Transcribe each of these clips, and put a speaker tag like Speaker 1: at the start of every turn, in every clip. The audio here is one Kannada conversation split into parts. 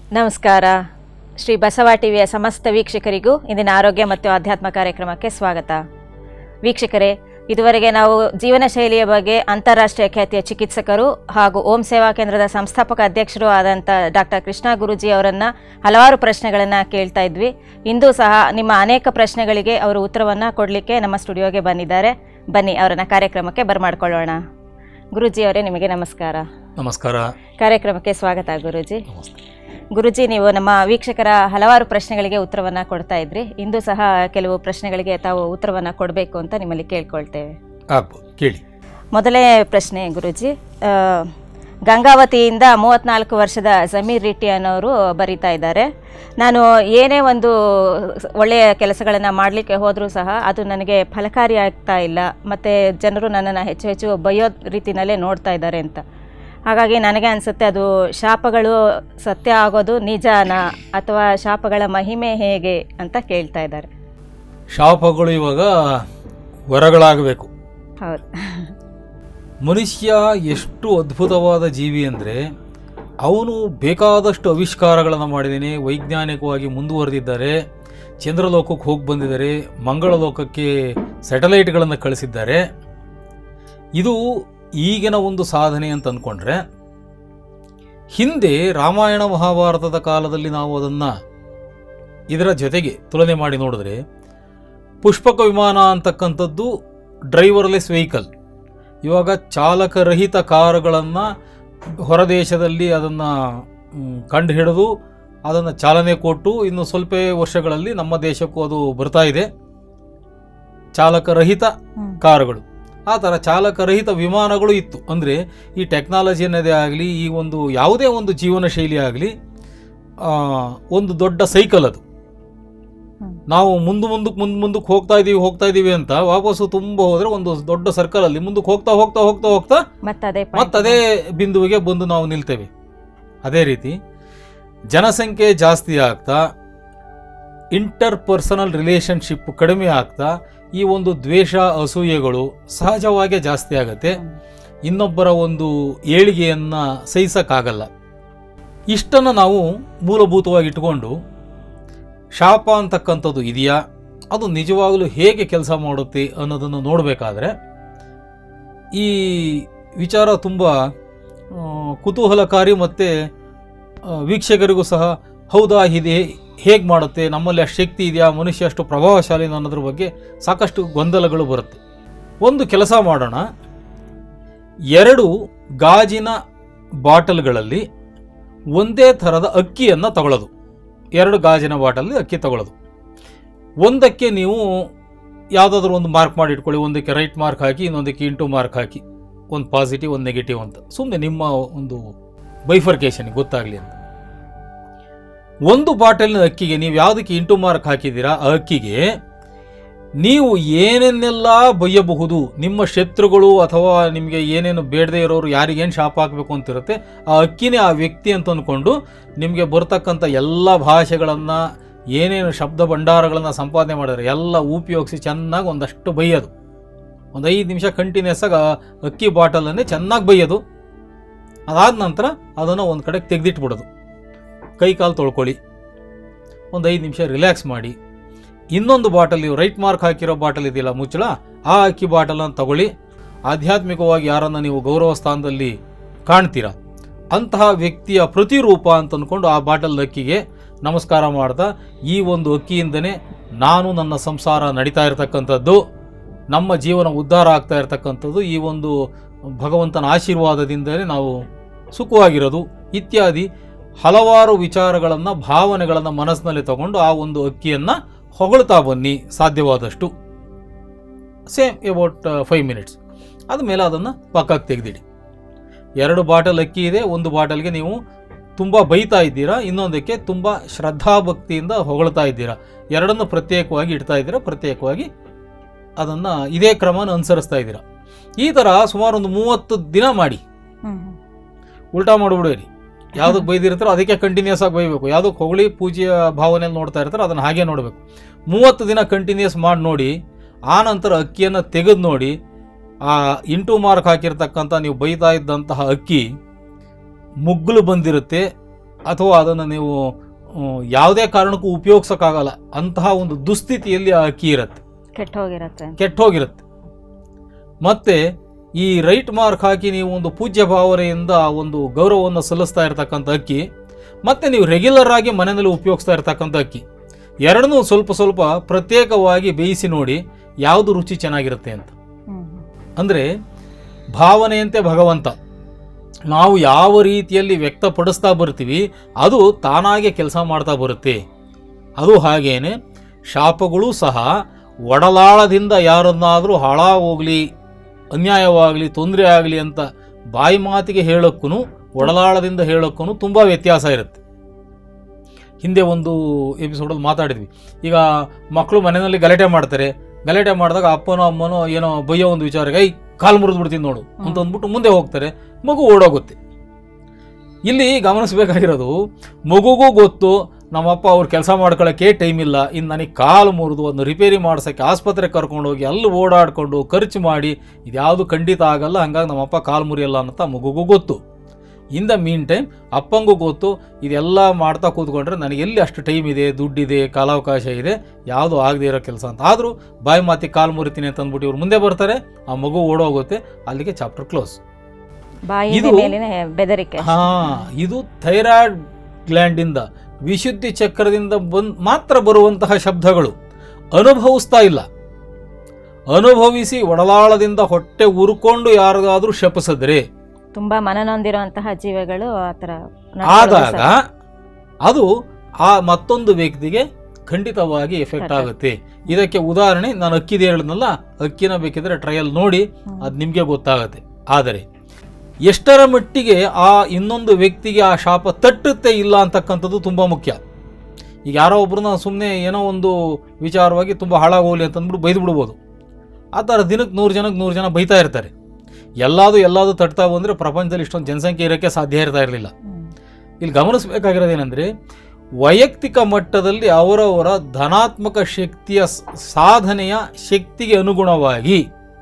Speaker 1: ನಮಸ್ಕಾರ ಶ್ರೀ ಬಸವ ಟಿವಿಯ ಸಮಸ್ತ ವೀಕ್ಷಕರಿಗೂ ಇಂದಿನ ಆರೋಗ್ಯ ಮತ್ತು ಆಧ್ಯಾತ್ಮ ಕಾರ್ಯಕ್ರಮಕ್ಕೆ ಸ್ವಾಗತ ವೀಕ್ಷಕರೇ ಇದುವರೆಗೆ ನಾವು ಜೀವನ ಶೈಲಿಯ ಬಗ್ಗೆ ಅಂತಾರಾಷ್ಟ್ರೀಯ ಖ್ಯಾತಿಯ ಚಿಕಿತ್ಸಕರು ಹಾಗೂ ಓಂ ಸೇವಾ ಕೇಂದ್ರದ ಸಂಸ್ಥಾಪಕ ಅಧ್ಯಕ್ಷರು ಆದಂಥ ಡಾಕ್ಟರ್ ಕೃಷ್ಣ ಗುರುಜಿ ಅವರನ್ನು ಹಲವಾರು ಪ್ರಶ್ನೆಗಳನ್ನು ಕೇಳ್ತಾ ಇದ್ವಿ ಇಂದು ಸಹ ನಿಮ್ಮ ಅನೇಕ ಪ್ರಶ್ನೆಗಳಿಗೆ ಅವರು ಉತ್ತರವನ್ನು ಕೊಡಲಿಕ್ಕೆ ನಮ್ಮ ಸ್ಟುಡಿಯೋಗೆ ಬಂದಿದ್ದಾರೆ ಬನ್ನಿ ಅವರನ್ನು ಕಾರ್ಯಕ್ರಮಕ್ಕೆ ಬರಮಾಡ್ಕೊಳ್ಳೋಣ ಗುರುಜಿ ಅವರೇ ನಿಮಗೆ ನಮಸ್ಕಾರ
Speaker 2: ನಮಸ್ಕಾರ
Speaker 1: ಕಾರ್ಯಕ್ರಮಕ್ಕೆ ಸ್ವಾಗತ ಗುರುಜಿ
Speaker 2: ನಮಸ್ತೆ
Speaker 1: ಗುರುಜಿ ನೀವು ನಮ್ಮ ವೀಕ್ಷಕರ ಹಲವಾರು ಪ್ರಶ್ನೆಗಳಿಗೆ ಉತ್ತರವನ್ನು ಕೊಡ್ತಾ ಇದ್ರಿ ಇಂದು ಸಹ ಕೆಲವು ಪ್ರಶ್ನೆಗಳಿಗೆ ತಾವು ಉತ್ತರವನ್ನು ಕೊಡಬೇಕು ಅಂತ ನಿಮ್ಮಲ್ಲಿ ಕೇಳ್ಕೊಳ್ತೇವೆ
Speaker 2: ಆಗ್ಬೋದು ಕೇಳಿ
Speaker 1: ಮೊದಲೇ ಪ್ರಶ್ನೆ ಗುರುಜಿ ಆ, ಗಂಗಾವತಿಯಿಂದ ಮೂವತ್ತ್ನಾಲ್ಕು ವರ್ಷದ ಜಮೀರ್ ರಿಟ್ಟಿ ಅನ್ನೋರು ಬರೀತಾ ಇದ್ದಾರೆ ನಾನು ಏನೇ ಒಂದು ಒಳ್ಳೆಯ ಕೆಲಸಗಳನ್ನು ಮಾಡಲಿಕ್ಕೆ ಹೋದರೂ ಸಹ ಅದು ನನಗೆ ಫಲಕಾರಿ ಆಗ್ತಾ ಇಲ್ಲ ಮತ್ತು ಜನರು ನನ್ನನ್ನು ಹೆಚ್ಚು ಹೆಚ್ಚು ಬೈಯೋ ರೀತಿಯಲ್ಲೇ ನೋಡ್ತಾ ಇದ್ದಾರೆ ಅಂತ ಹಾಗಾಗಿ ನನಗೆ ಅನಿಸುತ್ತೆ ಅದು ಶಾಪಗಳು ಸತ್ಯ ಆಗೋದು ನಿಜಾನ ಅಥವಾ ಶಾಪಗಳ ಮಹಿಮೆ ಹೇಗೆ ಅಂತ ಕೇಳ್ತಾ ಇದ್ದಾರೆ
Speaker 2: ಶಾಪಗಳು ಇವಾಗ ವರಗಳಾಗಬೇಕು
Speaker 1: ಹೌದು
Speaker 2: ಮನುಷ್ಯ ಎಷ್ಟು ಅದ್ಭುತವಾದ ಜೀವಿ ಅಂದರೆ ಅವನು ಬೇಕಾದಷ್ಟು ಆವಿಷ್ಕಾರಗಳನ್ನು ಮಾಡಿದ್ದಾನೆ ವೈಜ್ಞಾನಿಕವಾಗಿ ಮುಂದುವರೆದಿದ್ದಾರೆ ಚಂದ್ರಲೋಕಕ್ಕೆ ಹೋಗಿ ಬಂದಿದ್ದಾರೆ ಮಂಗಳ ಲೋಕಕ್ಕೆ ಸ್ಯಾಟಲೈಟ್ಗಳನ್ನು ಕಳಿಸಿದ್ದಾರೆ ಇದು ಈಗಿನ ಒಂದು ಸಾಧನೆ ಅಂತ ಅಂದ್ಕೊಂಡ್ರೆ ಹಿಂದೆ ರಾಮಾಯಣ ಮಹಾಭಾರತದ ಕಾಲದಲ್ಲಿ ನಾವು ಅದನ್ನು ಇದರ ಜೊತೆಗೆ ತುಲನೆ ಮಾಡಿ ನೋಡಿದ್ರೆ ಪುಷ್ಪಕ ವಿಮಾನ ಅಂತಕ್ಕಂಥದ್ದು ಡ್ರೈವರ್ಲೆಸ್ ವೆಹಿಕಲ್ ಇವಾಗ ಚಾಲಕರಹಿತ ಕಾರುಗಳನ್ನು ಹೊರದೇಶದಲ್ಲಿ ಅದನ್ನು ಕಂಡು ಹಿಡಿದು ಅದನ್ನು ಚಾಲನೆ ಕೊಟ್ಟು ಇನ್ನು ಸ್ವಲ್ಪ ವರ್ಷಗಳಲ್ಲಿ ನಮ್ಮ ದೇಶಕ್ಕೂ ಅದು ಬರ್ತಾ ಇದೆ ಚಾಲಕರಹಿತ
Speaker 1: ಹ್ಮ್.
Speaker 2: ಕಾರುಗಳು ಆ ಥರ ಚಾಲಕರಹಿತ ವಿಮಾನಗಳು ಇತ್ತು ಅಂದರೆ ಈ ಟೆಕ್ನಾಲಜಿ ಅನ್ನೋದೇ ಆಗಲಿ ಈ ಒಂದು ಯಾವುದೇ ಒಂದು ಜೀವನ ಶೈಲಿ ಆಗಲಿ ಒಂದು ದೊಡ್ಡ ಸೈಕಲ್ ಅದು
Speaker 1: ಹ್ಮ್.
Speaker 2: ನಾವು ಮುಂದೆ ಮುಂದಕ್ಕೆ ಮುಂದೆ ಮುಂದಕ್ಕೆ ಹೋಗ್ತಾ ಇದ್ದೀವಿ ಹೋಗ್ತಾ ಇದ್ದೀವಿ ಅಂತ ವಾಪಸ್ಸು ತುಂಬ ಹೋದರೆ ಒಂದು ದೊಡ್ಡ ಸರ್ಕಲಲ್ಲಿ ಮುಂದಕ್ಕೆ ಹೋಗ್ತಾ ಹೋಗ್ತಾ ಹೋಗ್ತಾ ಹೋಗ್ತಾ
Speaker 1: ಮತ್ತದೇ
Speaker 2: ಮತ್ತೆ ಅದೇ ಬಿಂದುವಿಗೆ ಬಂದು ನಾವು ನಿಲ್ತೇವೆ ಅದೇ ರೀತಿ ಜನಸಂಖ್ಯೆ ಜಾಸ್ತಿ ಆಗ್ತಾ ಇಂಟರ್ ಪರ್ಸನಲ್ ರಿಲೇಷನ್ಶಿಪ್ ಕಡಿಮೆ ಆಗ್ತಾ ಈ ಒಂದು ದ್ವೇಷ ಅಸೂಯೆಗಳು ಸಹಜವಾಗೇ ಜಾಸ್ತಿ ಆಗತ್ತೆ ಇನ್ನೊಬ್ಬರ ಒಂದು ಏಳಿಗೆಯನ್ನು ಸಹಿಸಕ್ಕಾಗಲ್ಲ ಇಷ್ಟನ್ನು ನಾವು ಮೂಲಭೂತವಾಗಿ ಇಟ್ಕೊಂಡು ಶಾಪ ಅಂತಕ್ಕಂಥದ್ದು ಇದೆಯಾ ಅದು ನಿಜವಾಗಲೂ ಹೇಗೆ ಕೆಲಸ ಮಾಡುತ್ತೆ ಅನ್ನೋದನ್ನು ನೋಡಬೇಕಾದ್ರೆ ಈ ವಿಚಾರ ತುಂಬ ಆ, ಕುತೂಹಲಕಾರಿ ಮತ್ತು ವೀಕ್ಷಕರಿಗೂ ಸಹ ಹೌದಾ ಇದೆ ಹೇಗೆ ಮಾಡುತ್ತೆ ನಮ್ಮಲ್ಲಿ ಅಷ್ಟು ಶಕ್ತಿ ಇದೆಯಾ ಮನುಷ್ಯ ಅಷ್ಟು ಪ್ರಭಾವಶಾಲಿ ಅನ್ನೋದ್ರ ಬಗ್ಗೆ ಸಾಕಷ್ಟು ಗೊಂದಲಗಳು ಬರುತ್ತೆ ಒಂದು ಕೆಲಸ ಮಾಡೋಣ ಎರಡು ಗಾಜಿನ ಬಾಟಲ್ಗಳಲ್ಲಿ ಒಂದೇ ಥರದ ಅಕ್ಕಿಯನ್ನು ತಗೊಳ್ಳೋದು ಎರಡು ಗಾಜಿನ ಬಾಟಲ್ ಅಕ್ಕಿ ತಗೊಳ್ಳೋದು ಒಂದಕ್ಕೆ ನೀವು ಯಾವುದಾದ್ರೂ ಒಂದು ಮಾರ್ಕ್ ಮಾಡಿ ಇಟ್ಕೊಳ್ಳಿ ಒಂದಕ್ಕೆ ರೈಟ್ ಮಾರ್ಕ್ ಹಾಕಿ ಇನ್ನೊಂದಕ್ಕೆ ಇಂಟು ಮಾರ್ಕ್ ಹಾಕಿ ಒಂದು ಪಾಸಿಟಿವ್ ಒಂದು ನೆಗೆಟಿವ್ ಅಂತ ಸುಮ್ಮನೆ ನಿಮ್ಮ ಒಂದು ಬೈಫರ್ಕೇಶನ್ ಗೊತ್ತಾಗಲಿ ಅಂತ ಒಂದು ಬಾಟಲಿನ ಅಕ್ಕಿಗೆ ನೀವು ಯಾವುದಕ್ಕೆ ಇಂಟು ಮಾರ್ಕ್ ಹಾಕಿದ್ದೀರಾ ಆ ಅಕ್ಕಿಗೆ ನೀವು ಏನನ್ನೆಲ್ಲ ಬೈಯಬಹುದು ನಿಮ್ಮ ಶತ್ರುಗಳು ಅಥವಾ ನಿಮಗೆ ಏನೇನು ಬೇಡದೇ ಇರೋರು ಯಾರಿಗೇನು ಶಾಪ ಹಾಕಬೇಕು ಅಂತಿರುತ್ತೆ ಆ ಅಕ್ಕಿನೇ ಆ ವ್ಯಕ್ತಿ ಅಂತ ಅಂದ್ಕೊಂಡು ನಿಮಗೆ ಬರ್ತಕ್ಕಂಥ ಎಲ್ಲ ಭಾಷೆಗಳನ್ನು ಏನೇನು ಶಬ್ದ ಭಂಡಾರಗಳನ್ನು ಸಂಪಾದನೆ ಮಾಡಿದ್ರೆ ಎಲ್ಲ ಉಪಯೋಗಿಸಿ ಚೆನ್ನಾಗಿ ಒಂದಷ್ಟು ಬೈಯೋದು ಒಂದು ಐದು ನಿಮಿಷ ಕಂಟಿನ್ಯೂಸ್ ಆಗಿ ಆ ಅಕ್ಕಿ ಬಾಟಲನ್ನೇ ಚೆನ್ನಾಗಿ ಬೈಯೋದು ಅದಾದ ನಂತರ ಅದನ್ನು ಒಂದು ಕಡೆಗೆ ತೆಗೆದಿಟ್ಬಿಡೋದು ಕೈ ಕಾಲು ತೊಳ್ಕೊಳ್ಳಿ ಒಂದು ಐದು ನಿಮಿಷ ರಿಲ್ಯಾಕ್ಸ್ ಮಾಡಿ ಇನ್ನೊಂದು ಬಾಟಲ್ ನೀವು ರೈಟ್ ಮಾರ್ಕ್ ಹಾಕಿರೋ ಬಾಟಲ್ ಇದೆಯಲ್ಲ ಮುಚ್ಚಳ ಆ ಅಕ್ಕಿ ಬಾಟಲನ್ನು ತಗೊಳ್ಳಿ ಆಧ್ಯಾತ್ಮಿಕವಾಗಿ ಯಾರನ್ನು ನೀವು ಗೌರವ ಸ್ಥಾನದಲ್ಲಿ ಕಾಣ್ತೀರಾ ಅಂತಹ ವ್ಯಕ್ತಿಯ ಪ್ರತಿರೂಪ ಅಂತ ಅಂದ್ಕೊಂಡು ಆ ಬಾಟಲ್ ಅಕ್ಕಿಗೆ ನಮಸ್ಕಾರ ಮಾಡ್ತಾ ಈ ಒಂದು ಅಕ್ಕಿಯಿಂದನೇ ನಾನು ನನ್ನ ಸಂಸಾರ ನಡೀತಾ ಇರತಕ್ಕಂಥದ್ದು ನಮ್ಮ ಜೀವನ ಉದ್ಧಾರ ಆಗ್ತಾ ಇರತಕ್ಕಂಥದ್ದು ಈ ಒಂದು ಭಗವಂತನ ಆಶೀರ್ವಾದದಿಂದಲೇ ನಾವು ಸುಖವಾಗಿರೋದು ಇತ್ಯಾದಿ ಹಲವಾರು ವಿಚಾರಗಳನ್ನು ಭಾವನೆಗಳನ್ನು ಮನಸ್ಸಿನಲ್ಲಿ ತಗೊಂಡು ಆ ಒಂದು ಅಕ್ಕಿಯನ್ನು ಹೊಗಳ್ತಾ ಬನ್ನಿ ಸಾಧ್ಯವಾದಷ್ಟು ಸೇಮ್ ಅಬೌಟ್ ಫೈವ್ ಮಿನಿಟ್ಸ್ ಆದಮೇಲೆ ಅದನ್ನು ಪಕ್ಕಕ್ಕೆ ತೆಗೆದಿಡಿ ಎರಡು ಬಾಟಲ್ ಅಕ್ಕಿ ಇದೆ ಒಂದು ಬಾಟಲ್ಗೆ ನೀವು ತುಂಬ ಬೈತಾ ಇದ್ದೀರಾ ಇನ್ನೊಂದಕ್ಕೆ ತುಂಬ ಶ್ರದ್ಧಾಭಕ್ತಿಯಿಂದ ಹೊಗಳ್ತಾ ಇದ್ದೀರಾ ಎರಡನ್ನು ಪ್ರತ್ಯೇಕವಾಗಿ ಇಡ್ತಾ ಇದ್ದೀರಾ ಪ್ರತ್ಯೇಕವಾಗಿ ಅದನ್ನು ಇದೇ ಕ್ರಮನ ಅನುಸರಿಸ್ತಾ ಇದ್ದೀರಾ ಈ ಥರ ಸುಮಾರು ಒಂದು ಮೂವತ್ತು ದಿನ ಮಾಡಿ
Speaker 1: ಹ್ಮ್.
Speaker 2: ಉಲ್ಟಾ ಮಾಡಿಬಿಡ್ರಿ ಯಾವುದಕ್ಕೆ ಬೈದಿರ್ತಾರೋ ಅದಕ್ಕೆ ಕಂಟಿನ್ಯೂಸ್ ಆಗಿ ಬೈಬೇಕು ಯಾವುದಕ್ಕೆ ಹೊಗಳಿ ಪೂಜೆಯ ಭಾವನೆಯಲ್ಲಿ ನೋಡ್ತಾ ಇರ್ತಾರೋ ಅದನ್ನು ಹಾಗೆ ನೋಡಬೇಕು ಮೂವತ್ತು ದಿನ ಕಂಟಿನ್ಯೂಸ್ ಮಾಡಿ ನೋಡಿ ಆ ನಂತರ ಅಕ್ಕಿಯನ್ನು ತೆಗೆದು ನೋಡಿ ಆ ಇಂಟು ಮಾರ್ಕ್ ಹಾಕಿರ್ತಕ್ಕಂಥ ನೀವು ಬೈತಾ ಇದ್ದಂತಹ ಅಕ್ಕಿ ಮುಗ್ಗಲು ಬಂದಿರುತ್ತೆ ಅಥವಾ ಅದನ್ನು ನೀವು ಹ್ಮ್, ಯಾವುದೇ ಕಾರಣಕ್ಕೂ ಉಪಯೋಗಿಸೋಕ್ಕಾಗಲ್ಲ ಅಂತಹ ಒಂದು ದುಸ್ಥಿತಿಯಲ್ಲಿ ಆ ಅಕ್ಕಿ ಇರುತ್ತೆ
Speaker 1: ಕೆಟ್ಟ ಹೋಗಿರತ್ತೆ
Speaker 2: ಕೆಟ್ಟೋಗಿರುತ್ತೆ ಮತ್ತೆ ಈ ರೈಟ್ ಮಾರ್ಕ್ ಹಾಕಿ ನೀವು ಒಂದು ಪೂಜ್ಯ ಭಾವನೆಯಿಂದ ಒಂದು ಗೌರವವನ್ನು ಸಲ್ಲಿಸ್ತಾ ಇರತಕ್ಕಂಥ ಅಕ್ಕಿ ಮತ್ತೆ ನೀವು ರೆಗ್ಯುಲರ್ ಆಗಿ ಮನೆಯಲ್ಲಿ ಉಪಯೋಗಿಸ್ತಾ ಇರತಕ್ಕಂಥ ಅಕ್ಕಿ ಎರಡನ್ನೂ ಸ್ವಲ್ಪ ಸ್ವಲ್ಪ ಪ್ರತ್ಯೇಕವಾಗಿ ಬೇಯಿಸಿ ನೋಡಿ ಯಾವುದು ರುಚಿ ಚೆನ್ನಾಗಿರುತ್ತೆ ಅಂತ
Speaker 1: ಹ್ಮ್
Speaker 2: ಅಂದರೆ ಭಾವನೆಯಂತೆ ಭಗವಂತ ನಾವು ಯಾವ ರೀತಿಯಲ್ಲಿ ವ್ಯಕ್ತಪಡಿಸ್ತಾ ಬರ್ತೀವಿ ಅದು ತಾನಾಗೆ ಕೆಲಸ ಮಾಡ್ತಾ ಬರುತ್ತೆ ಅದು ಹಾಗೇನೆ ಶಾಪಗಳು ಸಹ ಒಡಲಾಳದಿಂದ ಯಾರನ್ನಾದರೂ ಹಾಳಾಗೋಗ್ಲಿ ಅನ್ಯಾಯವಾಗಲಿ ತೊಂದರೆ ಆಗಲಿ ಅಂತ ಬಾಯಿ ಮಾತಿಗೆ ಹೇಳೋಕ್ಕೂ ಒಡಲಾಳದಿಂದ ಹೇಳೋಕ್ಕೂ ತುಂಬ ವ್ಯತ್ಯಾಸ ಇರುತ್ತೆ ಹಿಂದೆ ಒಂದು ಎಪಿಸೋಡಲ್ಲಿ ಮಾತಾಡಿದ್ವಿ ಈಗ ಮಕ್ಕಳು ಮನೆಯಲ್ಲಿ ಗಲಾಟೆ ಮಾಡ್ತಾರೆ ಗಲಾಟೆ ಮಾಡಿದಾಗ ಅಪ್ಪನೋ ಅಮ್ಮನೋ ಏನೋ ಬೈಯೋ ಒಂದು ವಿಚಾರಕ್ಕೆ ಐ ಕಾಲು ಮುರಿದು ಬಿಡ್ತೀನಿ ನೋಡು ಅಂತ ಅಂದ್ಬಿಟ್ಟು ಮುಂದೆ ಹೋಗ್ತಾರೆ ಮಗು ಓಡೋಗುತ್ತೆ ಇಲ್ಲಿ ಗಮನಿಸಬೇಕಾಗಿರೋದು ಮಗುಗೂ ಗೊತ್ತು ನಮ್ಮಪ್ಪ ಅವ್ರು ಕೆಲಸ ಮಾಡ್ಕೊಳ್ಳೋಕ್ಕೆ ಟೈಮ್ ಇಲ್ಲ ಇನ್ನು ನನಗೆ ಕಾಲು ಮುರಿದು ಅದನ್ನು ರಿಪೇರಿ ಮಾಡ್ಸೋಕ್ಕೆ ಆಸ್ಪತ್ರೆಗೆ ಕರ್ಕೊಂಡೋಗಿ ಅಲ್ಲಿ ಓಡಾಡಿಕೊಂಡು ಖರ್ಚು ಮಾಡಿ ಇದ್ಯಾವುದು ಖಂಡಿತ ಆಗಲ್ಲ ಹಂಗಾಗಿ ನಮ್ಮಪ್ಪ ಕಾಲು ಮುರಿಯಲ್ಲ ಅಂತ ಮಗುಗೂ ಗೊತ್ತು ಇನ್ ದ ಮೀನ್ ಟೈಮ್ ಅಪ್ಪಂಗೂ ಗೊತ್ತು ಇದೆಲ್ಲ ಮಾಡ್ತಾ ಕೂತ್ಕೊಂಡ್ರೆ ನನಗೆ ಎಲ್ಲಿ ಅಷ್ಟು ಟೈಮ್ ಇದೆ ದುಡ್ಡಿದೆ ಕಾಲಾವಕಾಶ ಇದೆ ಯಾವುದು ಆಗದೆ ಇರೋ ಕೆಲಸ ಅಂತ ಆದರೂ ಬಾಯಿ ಮಾತಿ ಕಾಲು ಮುರಿತೀನಿ ಅಂತ ಅಂದ್ಬಿಟ್ಟು ಇವ್ರು ಮುಂದೆ ಬರ್ತಾರೆ ಆ ಮಗು ಓಡೋಗುತ್ತೆ ಅಲ್ಲಿಗೆ ಚಾಪ್ಟರ್ ಕ್ಲೋಸ್
Speaker 1: ಬಾಯಿ
Speaker 2: ಇದು-
Speaker 1: ಮೇಲಿನ ಬೆದರಿಕೆ
Speaker 2: ಹಾ ಇದು ಥೈರಾಯ್ಡ್ ಗ್ಲ್ಯಾಂಡಿಂದ ವಿಶುದ್ಧಿ ಚಕ್ರದಿಂದ ಬಂದ್ ಮಾತ್ರ ಬರುವಂತಹ ಶಬ್ದಗಳು ಅನುಭವಿಸ್ತಾ ಇಲ್ಲ ಅನುಭವಿಸಿ ಒಡಲಾಳದಿಂದ ಹೊಟ್ಟೆ ಉರ್ಕೊಂಡು ಯಾರಿಗಾದ್ರೂ ಶಪಿಸಿದ್ರೆ
Speaker 1: ತುಂಬಾ ಮನನೊಂದಿರುವಂತಹ ಜೀವಿಗಳು ಆತರ
Speaker 2: ಆದಾಗ ಅದು ಆ ಮತ್ತೊಂದು ವ್ಯಕ್ತಿಗೆ ಖಂಡಿತವಾಗಿ ಎಫೆಕ್ಟ್
Speaker 1: Correct.
Speaker 2: ಆಗುತ್ತೆ ಇದಕ್ಕೆ ಉದಾಹರಣೆ ನಾನು ಅಕ್ಕಿದೆ ಹೇಳಿದ್ನಲ್ಲ ಅಕ್ಕಿನ ಬೇಕಿದ್ರೆ ಟ್ರಯಲ್ ನೋಡಿ ಅದು ನಿಮಗೆ ಗೊತ್ತಾಗುತ್ತೆ ಆದರೆ ಎಷ್ಟರ ಮಟ್ಟಿಗೆ ಆ ಇನ್ನೊಂದು ವ್ಯಕ್ತಿಗೆ ಆ ಶಾಪ ತಟ್ಟುತ್ತೆ ಇಲ್ಲ ಅಂತಕ್ಕಂಥದ್ದು ತುಂಬ ಮುಖ್ಯ ಈಗ ಯಾರೋ ಒಬ್ರನ್ನ ಸುಮ್ಮನೆ ಏನೋ ಒಂದು ವಿಚಾರವಾಗಿ ತುಂಬ ಹಾಳಾಗೋಗ್ಲಿ ಅಂತಂದ್ಬಿಟ್ಟು ಬೈದು ಬಿಡ್ಬೋದು ಆ ಥರ ದಿನಕ್ಕೆ ನೂರು ಜನಕ್ಕೆ ನೂರು ಜನ ಬೈತಾ ಇರ್ತಾರೆ ಎಲ್ಲಾದು ಎಲ್ಲಾದು ತಟ್ತಾ ಬಂದರೆ ಪ್ರಪಂಚದಲ್ಲಿ ಇಷ್ಟೊಂದು ಜನಸಂಖ್ಯೆ ಇರೋಕ್ಕೆ ಸಾಧ್ಯ ಇರ್ತಾ ಇರಲಿಲ್ಲ ಇಲ್ಲಿ ಗಮನಿಸಬೇಕಾಗಿರೋದೇನೆಂದರೆ ವೈಯಕ್ತಿಕ ಮಟ್ಟದಲ್ಲಿ ಅವರವರ ಧನಾತ್ಮಕ ಶಕ್ತಿಯ ಸ- ಸಾಧನೆಯ ಶಕ್ತಿಗೆ ಅನುಗುಣವಾಗಿ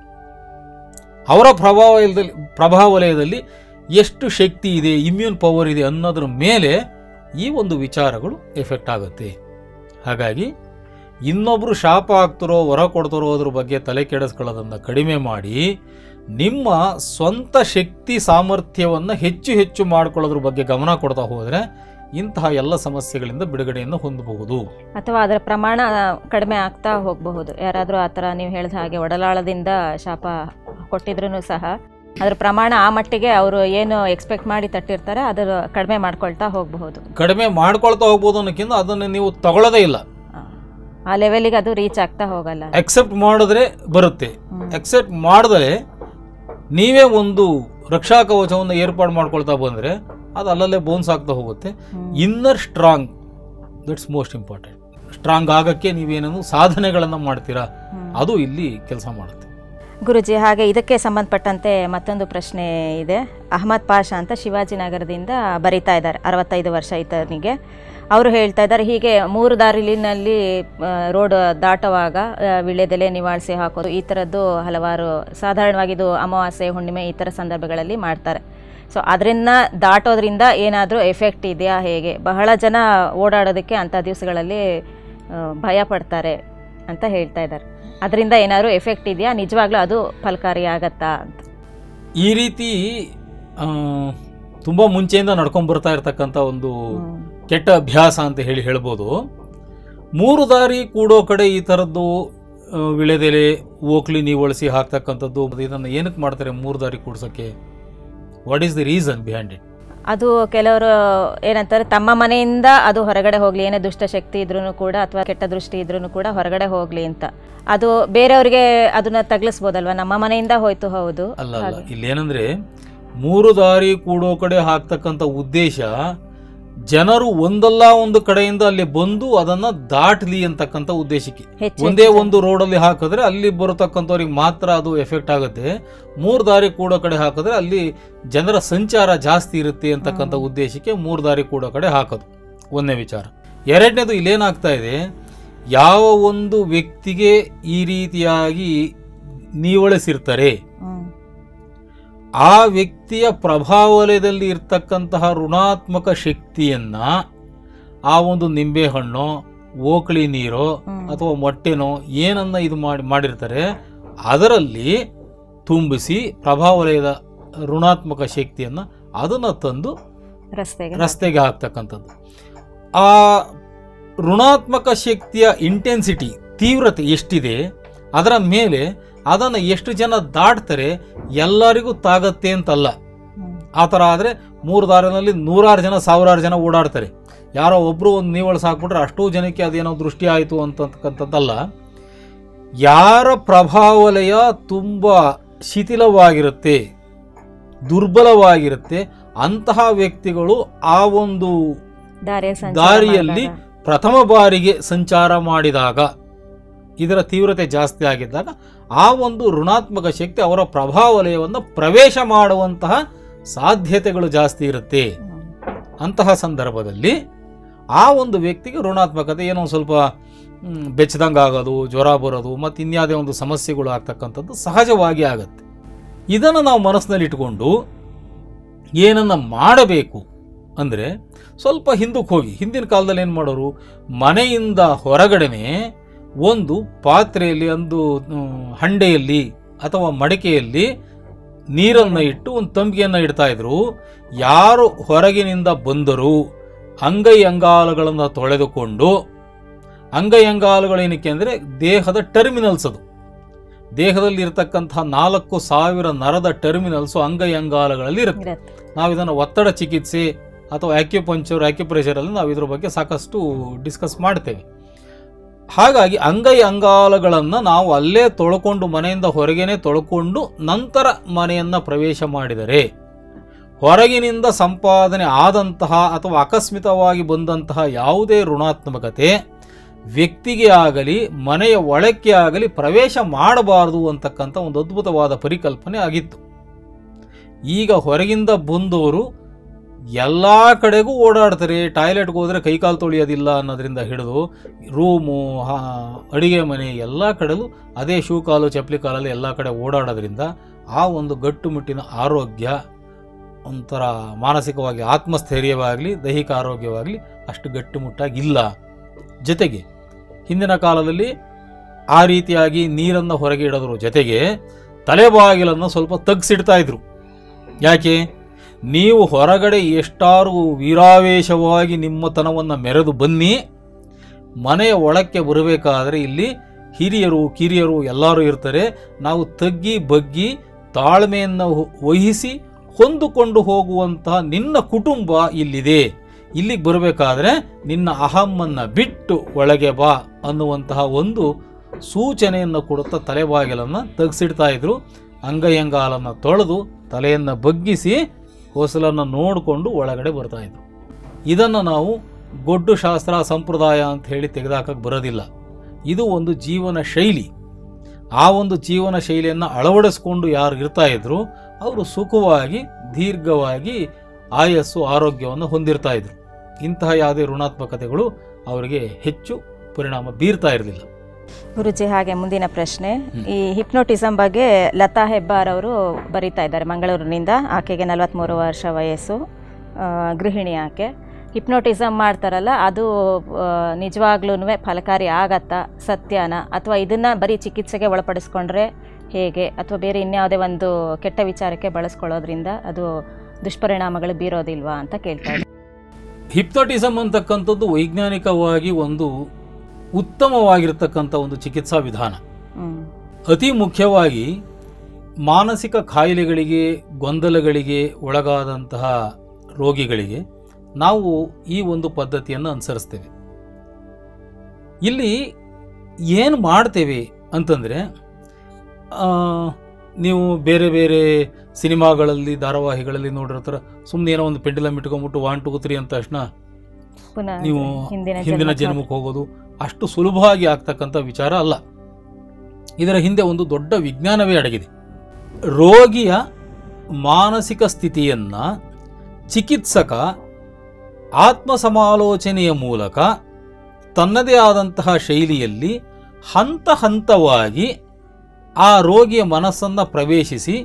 Speaker 2: ಅವರ ಪ್ರಭಾವದಲ್ಲಿ ಪ್ರಭಾವಲಯದಲ್ಲಿ ಎಷ್ಟು ಶಕ್ತಿ ಇದೆ ಇಮ್ಯೂನ್ ಪವರ್ ಇದೆ ಅನ್ನೋದ್ರ ಮೇಲೆ ಈ ಒಂದು ವಿಚಾರಗಳು ಎಫೆಕ್ಟ್ ಆಗುತ್ತೆ ಹಾಗಾಗಿ ಇನ್ನೊಬ್ಬರು ಶಾಪ ಹಾಕ್ತಾರೋ ಹೊರ ಕೊಡ್ತಾರೋ ಅದ್ರ ಬಗ್ಗೆ ತಲೆ ಕೆಡಿಸ್ಕೊಳ್ಳೋದನ್ನು ಕಡಿಮೆ ಮಾಡಿ ನಿಮ್ಮ ಸ್ವಂತ ಶಕ್ತಿ ಸಾಮರ್ಥ್ಯವನ್ನು ಹೆಚ್ಚು ಹೆಚ್ಚು ಮಾಡ್ಕೊಳ್ಳೋದ್ರ ಬಗ್ಗೆ ಗಮನ ಕೊಡ್ತಾ ಹೋದರೆ ಇಂತಹ ಎಲ್ಲ ಸಮಸ್ಯೆಗಳಿಂದ ಬಿಡುಗಡೆಯನ್ನು ಹೊಂದಬಹುದು
Speaker 1: ಅಥವಾ ಅದರ ಪ್ರಮಾಣ ಕಡಿಮೆ ಆಗ್ತಾ ಹೋಗಬಹುದು ಯಾರಾದರೂ ಆ ಥರ ನೀವು ಹೇಳಿದ ಹಾಗೆ ಒಡಲಾಳದಿಂದ ಶಾಪ ಕೊಟ್ಟಿದ್ರು ಸಹ ಅದರ ಪ್ರಮಾಣ ಆ ಮಟ್ಟಿಗೆ ಅವರು ಏನು ಎಕ್ಸ್ಪೆಕ್ಟ್ ಮಾಡಿ ತಟ್ಟಿರ್ತಾರೆ ಅದರ ಕಡಿಮೆ ಮಾಡ್ಕೊಳ್ತಾ ಹೋಗಬಹುದು
Speaker 2: ಕಡಿಮೆ ಮಾಡ್ಕೊಳ್ತಾ ಹೋಗ್ಬೋದು ಅನ್ನೋಕ್ಕಿಂತ ಅದನ್ನು ನೀವು ತಗೊಳ್ಳೋದೇ ಇಲ್ಲ
Speaker 1: ಆ ಲೆವೆಲಿಗೆ ಅದು ರೀಚ್ ಆಗ್ತಾ ಹೋಗಲ್ಲ
Speaker 2: ಅಕ್ಸೆಪ್ಟ್ ಮಾಡಿದ್ರೆ ಬರುತ್ತೆ
Speaker 1: ಹ್ಮ್.
Speaker 2: ಅಕ್ಸೆಪ್ಟ್ ಮಾಡಿದ್ರೆ ನೀವೇ ಒಂದು ರಕ್ಷಾ ಕವಚವನ್ನು ಏರ್ಪಾಡು ಮಾಡ್ಕೊಳ್ತಾ ಬಂದರೆ ಅದು ಅಲ್ಲಲ್ಲೇ ಬೋನ್ಸ್ ಆಗ್ತಾ ಹೋಗುತ್ತೆ
Speaker 1: hmm.
Speaker 2: Inner strong that's most important strong ಆಗಕ್ಕೆ ನೀವೇನನ್ನು ಸಾಧನೆಗಳನ್ನು ಮಾಡ್ತೀರಾ
Speaker 1: ಹ್ಮ್.
Speaker 2: ಅದು ಇಲ್ಲಿ ಕೆಲಸ ಮಾಡುತ್ತೆ
Speaker 1: ಗುರುಜಿ ಹಾಗೆ ಇದಕ್ಕೆ ಸಂಬಂಧಪಟ್ಟಂತೆ ಮತ್ತೊಂದು ಪ್ರಶ್ನೆ ಇದೆ ಅಹಮದ್ ಪಾಷಾ ಅಂತ ಶಿವಾಜಿನಗರದಿಂದ ಬರಿತಾ ಇದ್ದಾರೆ ಅರವತ್ತೈದು ವರ್ಷ ಈತನಿಗೆ ಅವರು ಹೇಳ್ತಾ ಇದ್ದಾರೆ ಹೀಗೆ ಮೂರು ದಾರಿಲಿನಲ್ಲಿ ರೋಡ್ ದಾಟುವಾಗ ಆ, ವೀಳ್ಯದೆಲೆ ನಿವಾಳಿಸಿ ಹಾಕೋದು ಈ ಥರದ್ದು ಹಲವಾರು ಸಾಧಾರಣವಾಗಿ ಇದು ಅಮಾವಾಸ್ಯೆ ಹುಣ್ಣಿಮೆ ಈ ಥರ ಸಂದರ್ಭಗಳಲ್ಲಿ ಮಾಡ್ತಾರೆ ಸೊ ಅದರಿಂದ ದಾಟೋದ್ರಿಂದ ಏನಾದರೂ ಎಫೆಕ್ಟ್ ಇದೆಯಾ ಹೇಗೆ ಬಹಳ ಜನ ಓಡಾಡೋದಕ್ಕೆ ಅಂಥ ದಿವಸಗಳಲ್ಲಿ ಆ, ಭಯ ಪಡ್ತಾರೆ ಅಂತ ಹೇಳ್ತಾ ಇದ್ದಾರೆ ಅದರಿಂದ ಏನಾದರೂ ಎಫೆಕ್ಟ್ ಇದೆಯಾ ನಿಜವಾಗ್ಲೂ ಅದು ಫಲಕಾರಿ ಆಗತ್ತಾ ಅಂತ
Speaker 2: ಈ ರೀತಿ ತುಂಬ ಮುಂಚೆಯಿಂದ ನಡ್ಕೊಂಡು ಬರ್ತಾ ಇರತಕ್ಕಂಥ ಒಂದು
Speaker 1: ಹ್ಮ್.
Speaker 2: ಕೆಟ್ಟ ಅಭ್ಯಾಸ ಅಂತ ಹೇಳಿ ಹೇಳ್ಬೋದು ಮೂರು ದಾರಿ ಕೂಡೋ ಕಡೆ ಈ ಥರದ್ದು ಆ, ವಿಳೆದೆಲೆ ಓಕ್ಲಿ ನೀವಳಿಸಿ ಹಾಕ್ತಕ್ಕಂಥದ್ದು ಇದನ್ನು ಏನಕ್ಕೆ ಮಾಡ್ತಾರೆ ಮೂರು ದಾರಿ ಕೂಡ್ಸೋಕ್ಕೆ what is the reason behind it
Speaker 1: ಅದು ಕೆಲವರು ಏನಂತಾರೆ ತಮ್ಮ ಮನೆಯಿಂದ ಅದು ಹೊರಗಡೆ ಹೋಗ್ಲಿ ಏನೇ ದುಷ್ಟಶಕ್ತಿ ಇದ್ರೂ ಕೂಡ ಅಥವಾ ಕೆಟ್ಟ ದೃಷ್ಟಿ ಇದ್ರೂ ಕೂಡ ಹೊರಗಡೆ ಹೋಗ್ಲಿ ಅಂತ ಅದು ಬೇರೆಯವ್ರಿಗೆ ಅದನ್ನ ತಗ್ಲಿಸ್ಬೋದಲ್ವಾ ನಮ್ಮ ಮನೆಯಿಂದ ಹೋಯ್ತು ಹೌದು
Speaker 2: ಅಲ್ಲ ಅಲ್ಲ
Speaker 1: ಹಾಗೆ.
Speaker 2: ಇಲ್ಲೇನಂದ್ರೆ ಮೂರು ದಾರಿ ಕೂಡೋ ಕಡೆ ಹಾಕ್ತಕ್ಕಂಥ ಉದ್ದೇಶ ಜನರು ಒಂದಲ್ಲ ಒಂದು ಕಡೆಯಿಂದ ಅಲ್ಲಿ ಬಂದು ಅದನ್ನ ದಾಟಲಿ ಅಂತಕ್ಕಂಥ ಉದ್ದೇಶಕ್ಕೆ
Speaker 1: ಹೆಚ್ಚು
Speaker 2: ಒಂದೇ
Speaker 1: ಹೆಚ್ಚು
Speaker 2: ಒಂದು ರೋಡಲ್ಲಿ ಹಾಕಿದ್ರೆ ಅಲ್ಲಿ ಬರತಕ್ಕಂಥವ್ರಿಗೆ ಮಾತ್ರ ಅದು ಎಫೆಕ್ಟ್ ಆಗುತ್ತೆ ಮೂರು ದಾರಿ ಕೂಡೋ ಕಡೆ ಹಾಕಿದ್ರೆ ಅಲ್ಲಿ ಜನರ ಸಂಚಾರ ಜಾಸ್ತಿ ಇರುತ್ತೆ ಅಂತಕ್ಕಂಥ
Speaker 1: ಹ್ಮ್.
Speaker 2: ಉದ್ದೇಶಕ್ಕೆ ಮೂರು ದಾರಿ ಕೂಡೋ ಕಡೆ ಹಾಕೋದು ಒಂದನೇ ವಿಚಾರ ಎರಡನೇದು ಇಲ್ಲೇನಾಗ್ತಾ ಇದೆ ಯಾವ ಒಂದು ವ್ಯಕ್ತಿಗೆ ಈ ರೀತಿಯಾಗಿ ನೀವಳಿಸಿರ್ತಾರೆ
Speaker 1: ಹ್ಮ್.
Speaker 2: ಆ ವ್ಯಕ್ತಿಯ ಪ್ರಭಾವಲಯದಲ್ಲಿ ಇರ್ತಕ್ಕಂತಹ ಋಣಾತ್ಮಕ ಶಕ್ತಿಯನ್ನ ಆ ಒಂದು ನಿಂಬೆಹಣ್ಣು ಓಕಳಿ ನೀರು
Speaker 1: ಹ್ಮ್.
Speaker 2: ಅಥವಾ ಮೊಟ್ಟೆನೋ ಏನನ್ನ ಇದು ಮಾಡಿ ಮಾಡಿರ್ತಾರೆ ಅದರಲ್ಲಿ ತುಂಬಿಸಿ ಪ್ರಭಾವಲಯದ ಋಣಾತ್ಮಕ ಶಕ್ತಿಯನ್ನ ಅದನ್ನ ತಂದು
Speaker 1: ರಸ್ತೆಗೆ
Speaker 2: ರಸ್ತೆಗೆ ಹಾಕ್ತಕ್ಕಂಥದ್ದು ಆ ಋಣಾತ್ಮಕ ಶಕ್ತಿಯ ಇಂಟೆನ್ಸಿಟಿ ತೀವ್ರತೆ ಎಷ್ಟಿದೆ ಅದರ ಮೇಲೆ ಅದನ್ನು ಎಷ್ಟು ಜನ ದಾಟ್ತಾರೆ ಎಲ್ಲರಿಗೂ ತಾಗತ್ತೆ ಅಂತಲ್ಲ
Speaker 1: ಹ್ಮ್.
Speaker 2: ಆ ಥರ ಆದರೆ ಮೂರು ದಾರಿನಲ್ಲಿ ನೂರಾರು ಜನ ಸಾವಿರಾರು ಜನ ಓಡಾಡ್ತಾರೆ ಯಾರೋ ಒಬ್ಬರು ಒಂದು ನೀವಳು ಸಾಕ್ಬಿಟ್ರೆ ಅಷ್ಟೂ ಜನಕ್ಕೆ ಅದೇನೋ ದೃಷ್ಟಿ ಆಯಿತು ಅಂತಕ್ಕಂಥದ್ದಲ್ಲ ಯಾರ ಪ್ರಭಾವಲಯ ತುಂಬ ಶಿಥಿಲವಾಗಿರುತ್ತೆ ದುರ್ಬಲವಾಗಿರುತ್ತೆ ಅಂತಹ ವ್ಯಕ್ತಿಗಳು ಆ ಒಂದು
Speaker 1: ದಾರಿಯಲ್ಲಿ ಸಂಚಾರ
Speaker 2: ದಾರಿಯಲ್ಲಿ
Speaker 1: ಮಾಡಿದಾಗ.
Speaker 2: ಪ್ರಥಮ ಬಾರಿಗೆ ಸಂಚಾರ ಮಾಡಿದಾಗ ಇದರ ತೀವ್ರತೆ ಜಾಸ್ತಿ ಆಗಿದ್ದಾಗ ಆ ಒಂದು ಋಣಾತ್ಮಕ ಶಕ್ತಿ ಅವರ ಪ್ರಭಾವಲಯವನ್ನು ಪ್ರವೇಶ ಮಾಡುವಂತಹ ಸಾಧ್ಯತೆಗಳು ಜಾಸ್ತಿ ಇರುತ್ತೆ
Speaker 1: ಹ್ಮ್.
Speaker 2: ಅಂತಹ ಸಂದರ್ಭದಲ್ಲಿ ಆ ಒಂದು ವ್ಯಕ್ತಿಗೆ ಋಣಾತ್ಮಕತೆ ಏನೋ ಒಂದು ಸ್ವಲ್ಪ ಬೆಚ್ಚದಂಗೆ ಆಗೋದು ಜ್ವರ ಬರೋದು ಮತ್ತು ಇನ್ಯಾವುದೇ ಒಂದು ಸಮಸ್ಯೆಗಳು ಆಗ್ತಕ್ಕಂಥದ್ದು ಸಹಜವಾಗಿ ಆಗತ್ತೆ ಇದನ್ನು ನಾವು ಮನಸ್ಸಿನಲ್ಲಿ ಇಟ್ಕೊಂಡು ಏನನ್ನ ಮಾಡಬೇಕು ಅಂದರೆ ಸ್ವಲ್ಪ ಹಿಂದಕ್ಕೆ ಹೋಗಿ ಹಿಂದಿನ ಕಾಲದಲ್ಲಿ ಏನು ಮಾಡೋರು ಮನೆಯಿಂದ ಹೊರಗಡೆನೆ ಒಂದು ಪಾತ್ರೆಯಲ್ಲಿ ಒಂದು ಮ್, ಹಂಡೆಯಲ್ಲಿ ಅಥವಾ ಮಡಿಕೆಯಲ್ಲಿ ನೀರನ್ನು ಇಟ್ಟು ಒಂದು ತಂಬಿಗೆಯನ್ನು ಇಡ್ತಾ ಇದ್ರು ಯಾರು ಹೊರಗಿನಿಂದ ಬಂದರೂ ಅಂಗೈ ಅಂಗಾಲಗಳನ್ನು ತೊಳೆದುಕೊಂಡು ಅಂಗೈ ಅಂಗಾಲುಗಳೇನಕ್ಕೆ ಅಂದರೆ ದೇಹದ ಟರ್ಮಿನಲ್ಸ್ ಅದು ದೇಹದಲ್ಲಿ ಇರತಕ್ಕಂತಹ ನಾಲ್ಕು ಸಾವಿರ ನರದ ಟರ್ಮಿನಲ್ಸು ಅಂಗೈ ಅಂಗಾಲಗಳಲ್ಲಿ ಇರುತ್ತೆ
Speaker 1: ಇರತ್ತೆ.
Speaker 2: ನಾವು ಇದನ್ನು ಒತ್ತಡ ಚಿಕಿತ್ಸೆ ಅಥವಾ ಆಕ್ಯುಪಂಚರ್ ಆಕ್ಯುಪ್ರೆಷರಲ್ಲಿ ನಾವು ಇದ್ರ ಬಗ್ಗೆ ಸಾಕಷ್ಟು ಡಿಸ್ಕಸ್ ಮಾಡ್ತೇವೆ ಹಾಗಾಗಿ ಅಂಗೈ ಅಂಗಾಲಗಳನ್ನು ನಾವು ಅಲ್ಲೇ ತೊಳ್ಕೊಂಡು ಮನೆಯಿಂದ ಹೊರಗೇನೆ ತೊಳ್ಕೊಂಡು ನಂತರ ಮನೆಯನ್ನು ಪ್ರವೇಶ ಮಾಡಿದರೆ ಹೊರಗಿನಿಂದ ಸಂಪಾದನೆ ಆದಂತಹ ಅಥವಾ ಆಕಸ್ಮಿಕವಾಗಿ ಬಂದಂತಹ ಯಾವುದೇ ಋಣಾತ್ಮಕತೆ ವ್ಯಕ್ತಿಗೆ ಆಗಲಿ ಮನೆಯ ಒಳಕ್ಕೆ ಆಗಲಿ ಪ್ರವೇಶ ಮಾಡಬಾರದು ಅಂತಕ್ಕಂಥ ಒಂದು ಅದ್ಭುತವಾದ ಪರಿಕಲ್ಪನೆ ಆಗಿತ್ತು ಈಗ ಹೊರಗಿಂದ ಬಂದವರು ಎಲ್ಲ ಕಡೆಗೂ ಓಡಾಡ್ತಾರೆ ಟಾಯ್ಲೆಟ್ಗೆ ಹೋದರೆ ಕೈಕಾಲು ತೊಳೆಯೋದಿಲ್ಲ ಅನ್ನೋದ್ರಿಂದ ಹಿಡಿದು ರೂಮು ಅಡಿಗೆ ಮನೆ ಎಲ್ಲ ಕಡೆಲೂ ಅದೇ ಶೂ ಕಾಲು ಚಪ್ಪಲಿ ಕಾಲಲ್ಲಿ ಎಲ್ಲ ಕಡೆ ಓಡಾಡೋದ್ರಿಂದ ಆ ಒಂದು ಗಟ್ಟುಮುಟ್ಟಿನ ಆರೋಗ್ಯ ಒಂಥರ ಮಾನಸಿಕವಾಗಿ ಆತ್ಮಸ್ಥೈರ್ಯವಾಗಲಿ ದೈಹಿಕ ಆರೋಗ್ಯವಾಗಲಿ ಅಷ್ಟು ಗಟ್ಟುಮುಟ್ಟಾಗಿಲ್ಲ ಜೊತೆಗೆ ಹಿಂದಿನ ಕಾಲದಲ್ಲಿ ಆ ರೀತಿಯಾಗಿ ನೀರನ್ನು ಹೊರಗೆ ಇಡೋದ್ರ ಜೊತೆಗೆ ತಲೆಬಾಗಿಲನ್ನು ಸ್ವಲ್ಪ ತಗ್ಸಿಡ್ತಾ ಇದ್ರು ಯಾಕೆ ನೀವು ಹೊರಗಡೆ ಎಷ್ಟಾರು ವೀರಾವೇಶವಾಗಿ ನಿಮ್ಮತನವನ್ನು ಮೆರೆದು ಬನ್ನಿ ಮನೆಯ ಒಳಕ್ಕೆ ಬರಬೇಕಾದ್ರೆ ಇಲ್ಲಿ ಹಿರಿಯರು ಕಿರಿಯರು ಎಲ್ಲರೂ ಇರ್ತಾರೆ ನಾವು ತಗ್ಗಿ ಬಗ್ಗಿ ತಾಳ್ಮೆಯನ್ನು ವಹ- ವಹಿಸಿ ಹೊಂದಿಕೊಂಡು ಹೋಗುವಂತಹ ನಿನ್ನ ಕುಟುಂಬ ಇಲ್ಲಿದೆ ಇಲ್ಲಿಗೆ ಬರಬೇಕಾದ್ರೆ ನಿನ್ನ ಅಹಮ್ಮನ್ನು ಬಿಟ್ಟು ಒಳಗೆ ಬಾ ಅನ್ನುವಂತಹ ಒಂದು ಸೂಚನೆಯನ್ನು ಕೊಡುತ್ತಾ ತಲೆಬಾಗಿಲನ್ನು ತೆಗೆಸಿಡ್ತಾ ಇದ್ರು ಅಂಗೈಯಂಗಾಲನ್ನು ತೊಳೆದು ತಲೆಯನ್ನು ಬಗ್ಗಿಸಿ ಹೊಸಲನ್ನು ನೋಡಿಕೊಂಡು ಒಳಗಡೆ ಬರ್ತಾ ಇದ್ರು ಇದನ್ನು ನಾವು ಗೊಡ್ಡು ಶಾಸ್ತ್ರ ಸಂಪ್ರದಾಯ ಅಂತ ಹೇಳಿ ತೆಗೆದಾಕಕ್ಕೆ ಬರೋದಿಲ್ಲ ಇದು ಒಂದು ಜೀವನ ಶೈಲಿ ಆ ಒಂದು ಜೀವನ ಶೈಲಿಯನ್ನು ಅಳವಡಿಸ್ಕೊಂಡು ಯಾರು ಇರ್ತಾ ಇದ್ರು ಅವರು ಸುಖವಾಗಿ ದೀರ್ಘವಾಗಿ ಆಯಸ್ಸು ಆರೋಗ್ಯವನ್ನು ಹೊಂದಿರ್ತಾ ಇದ್ರು ಇಂತಹ ಯಾವುದೇ ಋಣಾತ್ಮಕತೆಗಳು ಅವರಿಗೆ ಹೆಚ್ಚು ಪರಿಣಾಮ ಬೀರ್ತಾ ಇರಲಿಲ್ಲ
Speaker 1: ಗುರುಜಿ ಹಾಗೆ ಮುಂದಿನ ಪ್ರಶ್ನೆ
Speaker 2: ಹ್ಮ್.
Speaker 1: ಈ ಹಿಪ್ನೋಟಿಸಮ್ ಬಗ್ಗೆ ಲತಾ ಹೆಬ್ಬಾರ್ ಅವರು ಬರೀತಾ ಇದ್ದಾರೆ ಮಂಗಳೂರಿನಿಂದ ಆಕೆಗೆ ನಲವತ್ತ್ಮೂರು ವರ್ಷ ವಯಸ್ಸು ಆ, ಗೃಹಿಣಿ ಆಕೆ ಹಿಪ್ನೋಟಿಸಮ್ ಮಾಡ್ತಾರಲ್ಲ ಅದು ನಿಜವಾಗ್ಲೂ ಫಲಕಾರಿ ಆಗತ್ತಾ ಸತ್ಯನ ಅಥವಾ ಇದನ್ನು ಬರೀ ಚಿಕಿತ್ಸೆಗೆ ಒಳಪಡಿಸ್ಕೊಂಡ್ರೆ ಹೇಗೆ ಅಥವಾ ಬೇರೆ ಇನ್ಯಾವುದೇ ಒಂದು ಕೆಟ್ಟ ವಿಚಾರಕ್ಕೆ ಬಳಸ್ಕೊಳ್ಳೋದ್ರಿಂದ ಅದು ದುಷ್ಪರಿಣಾಮಗಳು ಬೀರೋದಿಲ್ವಾ ಅಂತ ಕೇಳ್ತಾ ಇದ್ದಾರೆ
Speaker 2: ಹಿಪ್ನೋಟಿಸಮ್ ಅಂತಕ್ಕಂಥದ್ದು ವೈಜ್ಞಾನಿಕವಾಗಿ ಒಂದು ಉತ್ತಮವಾಗಿರ್ತಕ್ಕಂಥ ಒಂದು ಚಿಕಿತ್ಸಾ ವಿಧಾನ
Speaker 1: ಹ್ಮ್
Speaker 2: ಅತಿ ಮುಖ್ಯವಾಗಿ ಮಾನಸಿಕ ಕಾಯಿಲೆಗಳಿಗೆ ಗೊಂದಲಗಳಿಗೆ ಒಳಗಾದಂತಹ ರೋಗಿಗಳಿಗೆ ನಾವು ಈ ಒಂದು ಪದ್ಧತಿಯನ್ನು ಅನುಸರಿಸ್ತೇವೆ ಇಲ್ಲಿ ಏನು ಮಾಡ್ತೇವೆ ಅಂತಂದರೆ ನೀವು ಬೇರೆ ಬೇರೆ ಸಿನಿಮಾಗಳಲ್ಲಿ ಧಾರಾವಾಹಿಗಳಲ್ಲಿ ನೋಡಿರ್ತಾರೆ ಸುಮ್ಮನೆ ಏನೋ ಒಂದು ಪೆಂಡಲಮ್ ಇಟ್ಕೊಂಡ್ಬಿಟ್ಟು ಒನ್ ಟು ತ್ರೀ ಅಂತ ತಕ್ಷಣ
Speaker 1: ಪುನಃ
Speaker 2: ನೀವು
Speaker 1: ಹಿಂದಿನ
Speaker 2: ಹಿಂದಿನ
Speaker 1: ಜನ್ಮಕ್ಕೆ
Speaker 2: ಜನ್ಮಕ್ಕೆ ಹೋಗೋದು ಅಷ್ಟು ಸುಲಭವಾಗಿ ಆಗ್ತಕ್ಕಂಥ ವಿಚಾರ ಅಲ್ಲ ಇದರ ಹಿಂದೆ ಒಂದು ದೊಡ್ಡ ವಿಜ್ಞಾನವೇ ಅಡಗಿದೆ ರೋಗಿಯ ಮಾನಸಿಕ ಸ್ಥಿತಿಯನ್ನು ಚಿಕಿತ್ಸಕ ಆತ್ಮ ಸಮಾಲೋಚನೆಯ ಮೂಲಕ ತನ್ನದೇ ಆದಂತಹ ಶೈಲಿಯಲ್ಲಿ ಹಂತ ಹಂತವಾಗಿ ಆ ರೋಗಿಯ ಮನಸ್ಸನ್ನು ಪ್ರವೇಶಿಸಿ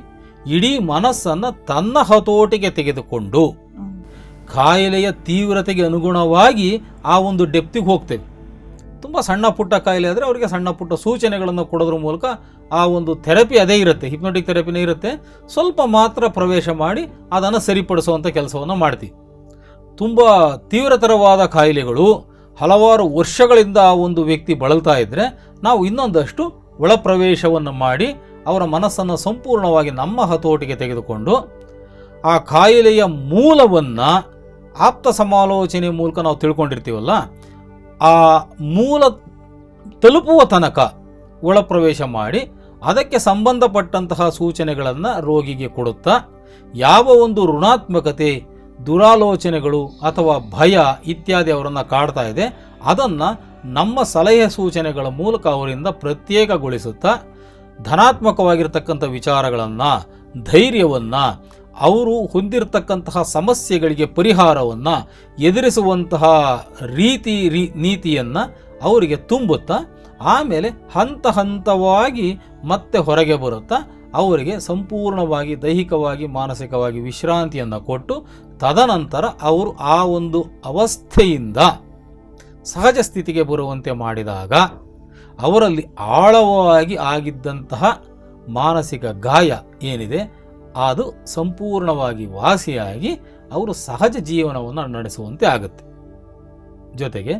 Speaker 2: ಇಡೀ ಮನಸ್ಸನ್ನು ತನ್ನ ಹತೋಟಿಗೆ ತೆಗೆದುಕೊಂಡು
Speaker 1: ಹ್ಮ್.
Speaker 2: ಕಾಯಿಲೆಯ ತೀವ್ರತೆಗೆ ಅನುಗುಣವಾಗಿ ಆ ಒಂದು ಡೆಪ್ತಿಗೆ ಹೋಗ್ತೇವೆ ತುಂಬ ಸಣ್ಣ ಪುಟ್ಟ ಕಾಯಿಲೆ ಆದರೆ ಅವರಿಗೆ ಸಣ್ಣ ಪುಟ್ಟ ಸೂಚನೆಗಳನ್ನು ಕೊಡೋದ್ರ ಮೂಲಕ ಆ ಒಂದು ಥೆರಪಿ ಅದೇ ಇರುತ್ತೆ ಹಿಪ್ನೋಟಿಕ್ ಥೆರಪಿನೇ ಇರುತ್ತೆ ಸ್ವಲ್ಪ ಮಾತ್ರ ಪ್ರವೇಶ ಮಾಡಿ ಅದನ್ನು ಸರಿಪಡಿಸುವಂಥ ಕೆಲಸವನ್ನು ಮಾಡ್ತೀವಿ ತುಂಬ ತೀವ್ರತರವಾದ ಕಾಯಿಲೆಗಳು ಹಲವಾರು ವರ್ಷಗಳಿಂದ ಆ ಒಂದು ವ್ಯಕ್ತಿ ಬಳಲ್ತಾ ಇದ್ದರೆ ನಾವು ಇನ್ನೊಂದಷ್ಟು ಒಳಪ್ರವೇಶವನ್ನು ಮಾಡಿ ಅವರ ಮನಸ್ಸನ್ನು ಸಂಪೂರ್ಣವಾಗಿ ನಮ್ಮ ಹತೋಟಿಗೆ ತೆಗೆದುಕೊಂಡು ಆ ಕಾಯಿಲೆಯ ಮೂಲವನ್ನು ಆಪ್ತ ಸಮಾಲೋಚನೆ ಮೂಲಕ ನಾವು ತಿಳ್ಕೊಂಡಿರ್ತೀವಲ್ಲ ಆ ಮೂಲ ತಲುಪುವ ತನಕ ಒಳಪ್ರವೇಶ ಮಾಡಿ ಅದಕ್ಕೆ ಸಂಬಂಧಪಟ್ಟಂತಹ ಸೂಚನೆಗಳನ್ನು ರೋಗಿಗೆ ಕೊಡುತ್ತಾ ಯಾವ ಒಂದು ಋಣಾತ್ಮಕತೆ ದುರಾಲೋಚನೆಗಳು ಅಥವಾ ಭಯ ಇತ್ಯಾದಿ ಅವರನ್ನು ಕಾಡ್ತಾ ಇದೆ ಅದನ್ನು ನಮ್ಮ ಸಲಹೆ ಸೂಚನೆಗಳ ಮೂಲಕ ಅವರಿಂದ ಪ್ರತ್ಯೇಕಗೊಳಿಸುತ್ತಾ ಧನಾತ್ಮಕವಾಗಿರ್ತಕ್ಕಂಥ ವಿಚಾರಗಳನ್ನು ಧೈರ್ಯವನ್ನು ಅವರು ಹೊಂದಿರತಕ್ಕಂತಹ ಸಮಸ್ಯೆಗಳಿಗೆ ಪರಿಹಾರವನ್ನು ಎದುರಿಸುವಂತಹ ರೀತಿ ರೀ ನೀತಿಯನ್ನು ಅವರಿಗೆ ತುಂಬುತ್ತಾ ಆಮೇಲೆ ಹಂತ ಹಂತವಾಗಿ ಮತ್ತೆ ಹೊರಗೆ ಬರುತ್ತಾ ಅವರಿಗೆ ಸಂಪೂರ್ಣವಾಗಿ ದೈಹಿಕವಾಗಿ ಮಾನಸಿಕವಾಗಿ ವಿಶ್ರಾಂತಿಯನ್ನು ಕೊಟ್ಟು ತದನಂತರ ಅವರು ಆ ಒಂದು ಅವಸ್ಥೆಯಿಂದ ಸಹಜ ಸ್ಥಿತಿಗೆ ಬರುವಂತೆ ಮಾಡಿದಾಗ ಅವರಲ್ಲಿ ಆಳವಾಗಿ ಆಗಿದ್ದಂತಹ ಮಾನಸಿಕ ಗಾಯ ಏನಿದೆ ಅದು ಸಂಪೂರ್ಣವಾಗಿ ವಾಸಿಯಾಗಿ ಅವರು ಸಹಜ ಜೀವನವನ್ನು ನಡೆಸುವಂತೆ ಆಗುತ್ತೆ ಜೊತೆಗೆ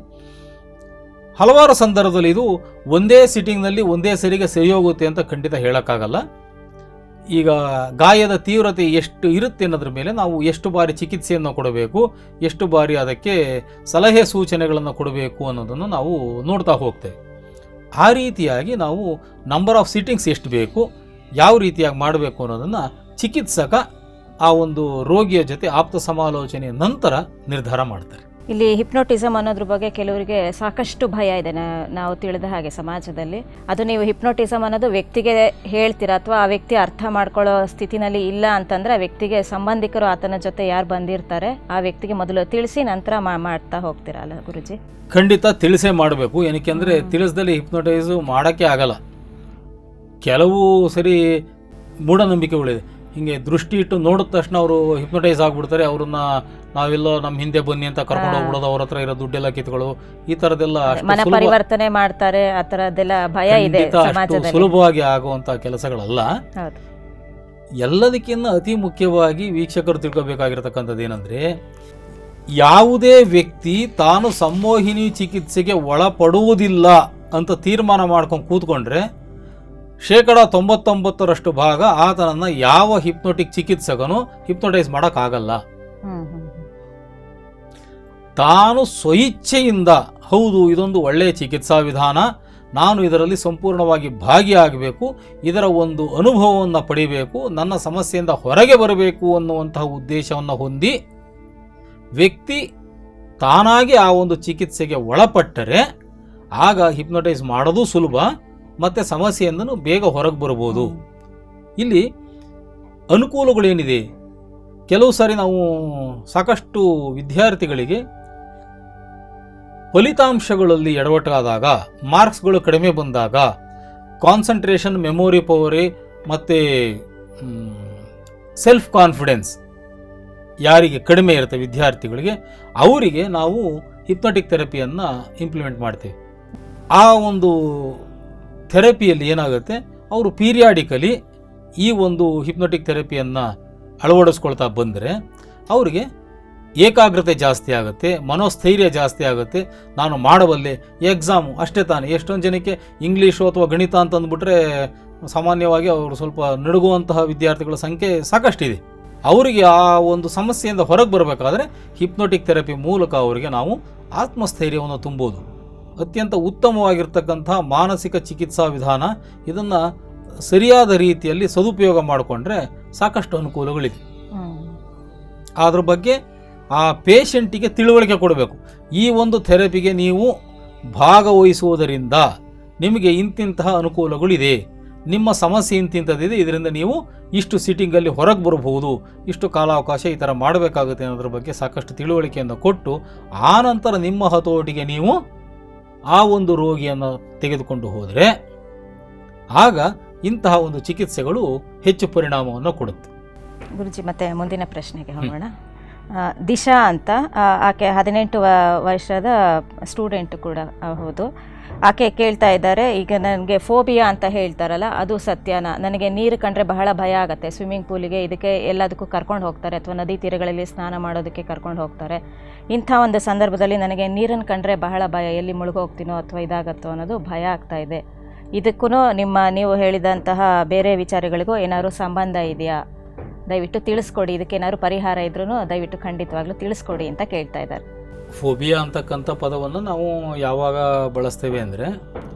Speaker 2: ಹಲವಾರು ಸಂದರ್ಭದಲ್ಲಿ ಇದು ಒಂದೇ ಸಿಟ್ಟಿಂಗ್ನಲ್ಲಿ ಒಂದೇ ಸರಿಗೆ ಸರಿ ಹೋಗುತ್ತೆ ಅಂತ ಖಂಡಿತ ಹೇಳೋಕ್ಕಾಗಲ್ಲ ಈಗ ಗಾಯದ ತೀವ್ರತೆ ಎಷ್ಟು ಇರುತ್ತೆ ಅನ್ನೋದ್ರ ಮೇಲೆ ನಾವು ಎಷ್ಟು ಬಾರಿ ಚಿಕಿತ್ಸೆಯನ್ನು ಕೊಡಬೇಕು ಎಷ್ಟು ಬಾರಿ ಅದಕ್ಕೆ ಸಲಹೆ ಸೂಚನೆಗಳನ್ನು ಕೊಡಬೇಕು ಅನ್ನೋದನ್ನು ನಾವು ನೋಡ್ತಾ ಹೋಗ್ತೇವೆ ಆ ರೀತಿಯಾಗಿ ನಾವು ನಂಬರ್ ಆಫ್ ಸಿಟ್ಟಿಂಗ್ಸ್ ಎಷ್ಟು ಬೇಕು ಯಾವ ರೀತಿಯಾಗಿ ಮಾಡಬೇಕು ಅನ್ನೋದನ್ನು ಚಿಕಿತ್ಸಕ ಆ ಒಂದು ರೋಗಿಯ ಜೊತೆ ಆಪ್ತ ಸಮಾಲೋಚನೆಯ ನಂತರ ನಿರ್ಧಾರ ಮಾಡ್ತಾರೆ
Speaker 1: ಇಲ್ಲಿ ಹಿಪ್ನೋಟಿಸಮ್ ಅನ್ನೋದ್ರ ಬಗ್ಗೆ ಕೆಲವರಿಗೆ ಸಾಕಷ್ಟು ಭಯ ಇದೆ ನಾ- ನಾವು ತಿಳಿದ ಹಾಗೆ ಸಮಾಜದಲ್ಲಿ ಅದು ನೀವು ಹಿಪ್ನೋಟಿಸಮ್ ಅನ್ನೋದು ವ್ಯಕ್ತಿಗೆ ಹೇಳ್ತೀರಾ ಅಥವಾ ಆ ವ್ಯಕ್ತಿ ಅರ್ಥ ಮಾಡ್ಕೊಳ್ಳೋ ಸ್ಥಿತಿನಲ್ಲಿ ಇಲ್ಲ ಅಂತಂದ್ರೆ ಆ ವ್ಯಕ್ತಿಗೆ ಸಂಬಂಧಿಕರು ಆತನ ಜೊತೆ ಯಾರು ಬಂದಿರ್ತಾರೆ ಆ ವ್ಯಕ್ತಿಗೆ ಮೊದಲು ತಿಳಿಸಿ ನಂತರ ಮಾ- ಮಾಡ್ತಾ ಹೋಗ್ತೀರಾ ಅಲ್ಲ ಗುರುಜಿ
Speaker 2: ಖಂಡಿತ ತಿಳಿಸೇ ಮಾಡಬೇಕು ಏನಕ್ಕೆ ಅಂದರೆ ತಿಳಿಸ್ದಲ್ಲಿ ಹಿಪ್ನೋಟೈಸು ಮಾಡೋಕ್ಕೆ ಆಗಲ್ಲ ಕೆಲವು ಸರಿ ಮೂಢನಂಬಿಕೆಗಳಿದೆ ಹಿಂಗೆ ದೃಷ್ಟಿ ಇಟ್ಟು ನೋಡಿದ ತಕ್ಷಣ ಅವರು ಹಿಪ್ನೋಟೈಸ್ ಆಗ್ಬಿಡ್ತಾರೆ ಅವ್ರನ್ನ ನಾವೆಲ್ಲೋ ನಮ್ಮ ಹಿಂದೆ ಬನ್ನಿ ಅಂತ ಕರ್ಕೊಂಡು
Speaker 1: ಹಾ.
Speaker 2: ಹೋಗ್ಬಿಡೋದು ಅವ್ರ ಹತ್ರ ಇರೋ ದುಡ್ಡೆಲ್ಲ ಕಿತ್ಕೊಳ್ಳೋ ಈ ಥರದ್ದೆಲ್ಲ ಅಷ್ಟು
Speaker 1: ಮನ
Speaker 2: ಸುಲಭ-
Speaker 1: ಪರಿವರ್ತನೆ ಮಾಡ್ತಾರೆ ಆ ಥರದ್ದೆಲ್ಲ ಭಯ ಇದೆ
Speaker 2: ಖಂಡಿತ ಅಷ್ಟು
Speaker 1: ಸಮಾಜದಲ್ಲಿ
Speaker 2: ಸುಲಭವಾಗಿ ಆಗುವಂಥ ಕೆಲಸಗಳಲ್ಲ
Speaker 1: ಹೌದು
Speaker 2: ಎಲ್ಲದಕ್ಕಿಂತ ಅತಿ ಮುಖ್ಯವಾಗಿ ವೀಕ್ಷಕರು ತಿಳ್ಕೊಬೇಕಾಗಿರ್ತಕ್ಕಂಥದ್ದು ಏನಂದರೆ ಯಾವುದೇ ವ್ಯಕ್ತಿ ತಾನು ಸಂಮೋಹಿನಿ ಚಿಕಿತ್ಸೆಗೆ ಒಳಪಡುವುದಿಲ್ಲ ಅಂತ ತೀರ್ಮಾನ ಮಾಡ್ಕೊಂಡು ಕೂತ್ಕೊಂಡ್ರೆ ಶೇಕಡ ತೊಂಬತ್ತೊಂಬತ್ತರಷ್ಟು ಭಾಗ ಆತನನ್ನು ಯಾವ ಹಿಪ್ನೋಟಿಕ್ ಚಿಕಿತ್ಸಕನು ಹಿಪ್ನೋಟೈಸ್ ಮಾಡೋಕ್ಕಾಗಲ್ಲ
Speaker 1: ಹ್ಮ್ ಹ್ಮ್ ಹ್ಮ್.
Speaker 2: ತಾನು ಸ್ವಇಚ್ಛೆಯಿಂದ ಹೌದು ಇದೊಂದು ಒಳ್ಳೆಯ ಚಿಕಿತ್ಸಾ ವಿಧಾನ ನಾನು ಇದರಲ್ಲಿ ಸಂಪೂರ್ಣವಾಗಿ ಭಾಗಿಯಾಗಬೇಕು ಇದರ ಒಂದು ಅನುಭವವನ್ನು ಪಡಿಬೇಕು ನನ್ನ ಸಮಸ್ಯೆಯಿಂದ ಹೊರಗೆ ಬರಬೇಕು ಅನ್ನುವಂತಹ ಉದ್ದೇಶವನ್ನು ಹೊಂದಿ ವ್ಯಕ್ತಿ ತಾನಾಗಿ ಆ ಒಂದು ಚಿಕಿತ್ಸೆಗೆ ಒಳಪಟ್ಟರೆ ಆಗ ಹಿಪ್ನೋಟೈಸ್ ಮಾಡೋದು ಸುಲಭ ಮತ್ತು ಸಮಸ್ಯೆಯಿಂದನೂ ಬೇಗ ಹೊರಗೆ ಬರ್ಬೋದು ಇಲ್ಲಿ ಅನುಕೂಲಗಳೇನಿದೆ ಕೆಲವು ಸಾರಿ ನಾವು ಸಾಕಷ್ಟು ವಿದ್ಯಾರ್ಥಿಗಳಿಗೆ ಫಲಿತಾಂಶಗಳಲ್ಲಿ ಎಡವಟ್ಟಾದಾಗ ಮಾರ್ಕ್ಸ್ಗಳು ಕಡಿಮೆ ಬಂದಾಗ ಕಾನ್ಸಂಟ್ರೇಷನ್ ಮೆಮೊರಿ ಪವರೇ ಮತ್ತು ಸೆಲ್ಫ್ ಕಾನ್ಫಿಡೆನ್ಸ್ ಯಾರಿಗೆ ಕಡಿಮೆ ಇರುತ್ತೆ ವಿದ್ಯಾರ್ಥಿಗಳಿಗೆ ಅವರಿಗೆ ನಾವು ಹಿಪ್ನೋಟಿಕ್ ಥೆರಪಿಯನ್ನು ಇಂಪ್ಲಿಮೆಂಟ್ ಮಾಡ್ತೀವಿ ಆ ಒಂದು ಥೆರಪಿಯಲ್ಲಿ ಏನಾಗುತ್ತೆ ಅವರು ಪೀರಿಯಾಡಿಕಲಿ ಈ ಒಂದು ಹಿಪ್ನೋಟಿಕ್ ಥೆರಪಿಯನ್ನು ಅಳವಡಿಸ್ಕೊಳ್ತಾ ಬಂದರೆ ಅವರಿಗೆ ಏಕಾಗ್ರತೆ ಜಾಸ್ತಿ ಆಗುತ್ತೆ ಮನೋಸ್ಥೈರ್ಯ ಜಾಸ್ತಿ ಆಗುತ್ತೆ ನಾನು ಮಾಡಬಲ್ಲೆ ಎಕ್ಸಾಮು ಅಷ್ಟೇ ತಾನೇ ಎಷ್ಟೊಂದು ಜನಕ್ಕೆ ಇಂಗ್ಲೀಷು ಅಥವಾ ಗಣಿತ ಅಂತ ಅಂದ್ಬಿಟ್ರೆ ಸಾಮಾನ್ಯವಾಗಿ ಅವರು ಸ್ವಲ್ಪ ನಡುಗುವಂತಹ ವಿದ್ಯಾರ್ಥಿಗಳ ಸಂಖ್ಯೆ ಸಾಕಷ್ಟಿದೆ ಅವರಿಗೆ ಆ ಒಂದು ಸಮಸ್ಯೆಯಿಂದ ಹೊರಗೆ ಬರಬೇಕಾದ್ರೆ ಹಿಪ್ನೋಟಿಕ್ ಥೆರಪಿ ಮೂಲಕ ಅವರಿಗೆ ನಾವು ಆತ್ಮಸ್ಥೈರ್ಯವನ್ನು ತುಂಬೋದು ಅತ್ಯಂತ ಉತ್ತಮವಾಗಿರ್ತಕ್ಕಂಥ ಮಾನಸಿಕ ಚಿಕಿತ್ಸಾ ವಿಧಾನ ಇದನ್ನು ಸರಿಯಾದ ರೀತಿಯಲ್ಲಿ ಸದುಪಯೋಗ ಮಾಡಿಕೊಂಡ್ರೆ ಸಾಕಷ್ಟು ಅನುಕೂಲಗಳಿದೆ
Speaker 1: ಹ್ಮ್
Speaker 2: ಅದ್ರ ಬಗ್ಗೆ ಆ ಪೇಷಂಟಿಗೆ ತಿಳುವಳಿಕೆ ಕೊಡಬೇಕು ಈ ಒಂದು ಥೆರಪಿಗೆ ನೀವು ಭಾಗವಹಿಸುವುದರಿಂದ ನಿಮಗೆ ಇಂತಿಂತಹ ಅನುಕೂಲಗಳಿದೆ ನಿಮ್ಮ ಸಮಸ್ಯೆ ಇಂತಿಂಥದ್ದಿದೆ ಇದರಿಂದ ನೀವು ಇಷ್ಟು ಸಿಟ್ಟಿಂಗಲ್ಲಿ ಹೊರಗೆ ಬರಬಹುದು ಇಷ್ಟು ಕಾಲಾವಕಾಶ ಈ ಥರ ಮಾಡಬೇಕಾಗುತ್ತೆ ಅನ್ನೋದ್ರ ಬಗ್ಗೆ ಸಾಕಷ್ಟು ತಿಳುವಳಿಕೆಯನ್ನು ಕೊಟ್ಟು ಆನಂತರ ನಿಮ್ಮ ಹತೋಟಿಗೆ ನೀವು ಆ ಒಂದು ರೋಗಿಯನ್ನು ತೆಗೆದುಕೊಂಡು ಹೋದರೆ ಆಗ ಇಂತಹ ಒಂದು ಚಿಕಿತ್ಸೆಗಳು ಹೆಚ್ಚು ಪರಿಣಾಮವನ್ನು ಕೊಡುತ್ತೆ
Speaker 1: ಗುರುಜಿ ಮತ್ತೆ ಮುಂದಿನ ಪ್ರಶ್ನೆಗೆ ಹೋಗೋಣ ಆ, ದಿಶಾ ಅಂತ ಆ, ಆಕೆ ಹದಿನೆಂಟು ವ- ವರ್ಷದ ಸ್ಟೂಡೆಂಟ್ ಕೂಡ ಆ, ಹೌದು ಆಕೆ ಕೇಳ್ತಾ ಇದ್ದಾರೆ ಈಗ ನನಗೆ ಫೋಬಿಯಾ ಅಂತ ಹೇಳ್ತಾರಲ್ಲ ಅದು ಸತ್ಯನಾ ನನಗೆ ನೀರು ಕಂಡ್ರೆ ಬಹಳ ಭಯ ಆಗುತ್ತೆ ಸ್ವಿಮ್ಮಿಂಗ್ ಪೂಲಿಗೆ ಇದಕ್ಕೆ ಎಲ್ಲದಕ್ಕೂ ಕರ್ಕೊಂಡು ಹೋಗ್ತಾರೆ ಅಥವಾ ನದಿ ತೀರಗಳಲ್ಲಿ ಸ್ನಾನ ಮಾಡೋದಕ್ಕೆ ಕರ್ಕೊಂಡು ಹೋಗ್ತಾರೆ ಇಂಥ ಒಂದು ಸಂದರ್ಭದಲ್ಲಿ ನನಗೆ ನೀರನ್ನು ಕಂಡ್ರೆ ಬಹಳ ಭಯ ಎಲ್ಲಿ ಮುಳುಗೋಗ್ತೀನೋ ಅಥವಾ ಇದಾಗತ್ತೋ ಅನ್ನೋದು ಭಯ ಆಗ್ತಾ ಇದೆ ಇದಕ್ಕೂ ನಿಮ್ಮ ನೀವು ಹೇಳಿದಂತಹ ಬೇರೆ ವಿಚಾರಗಳಿಗೂ ಏನಾದ್ರು ಸಂಬಂಧ ಇದೆಯಾ ದಯವಿಟ್ಟು ತಿಳಿಸ್ಕೊಡಿ ಇದಕ್ಕೇನಾದ್ರು ಪರಿಹಾರ ಇದ್ರೂ ದಯವಿಟ್ಟು ಖಂಡಿತವಾಗ್ಲೂ ತಿಳಿಸ್ಕೊಡಿ ಅಂತ ಕೇಳ್ತಾ ಇದ್ದಾರೆ
Speaker 2: ಫೋಬಿಯಾ ಅಂತಕ್ಕಂಥ ಪದವನ್ನು ನಾವು ಯಾವಾಗ ಬಳಸ್ತೇವೆ ಅಂದರೆ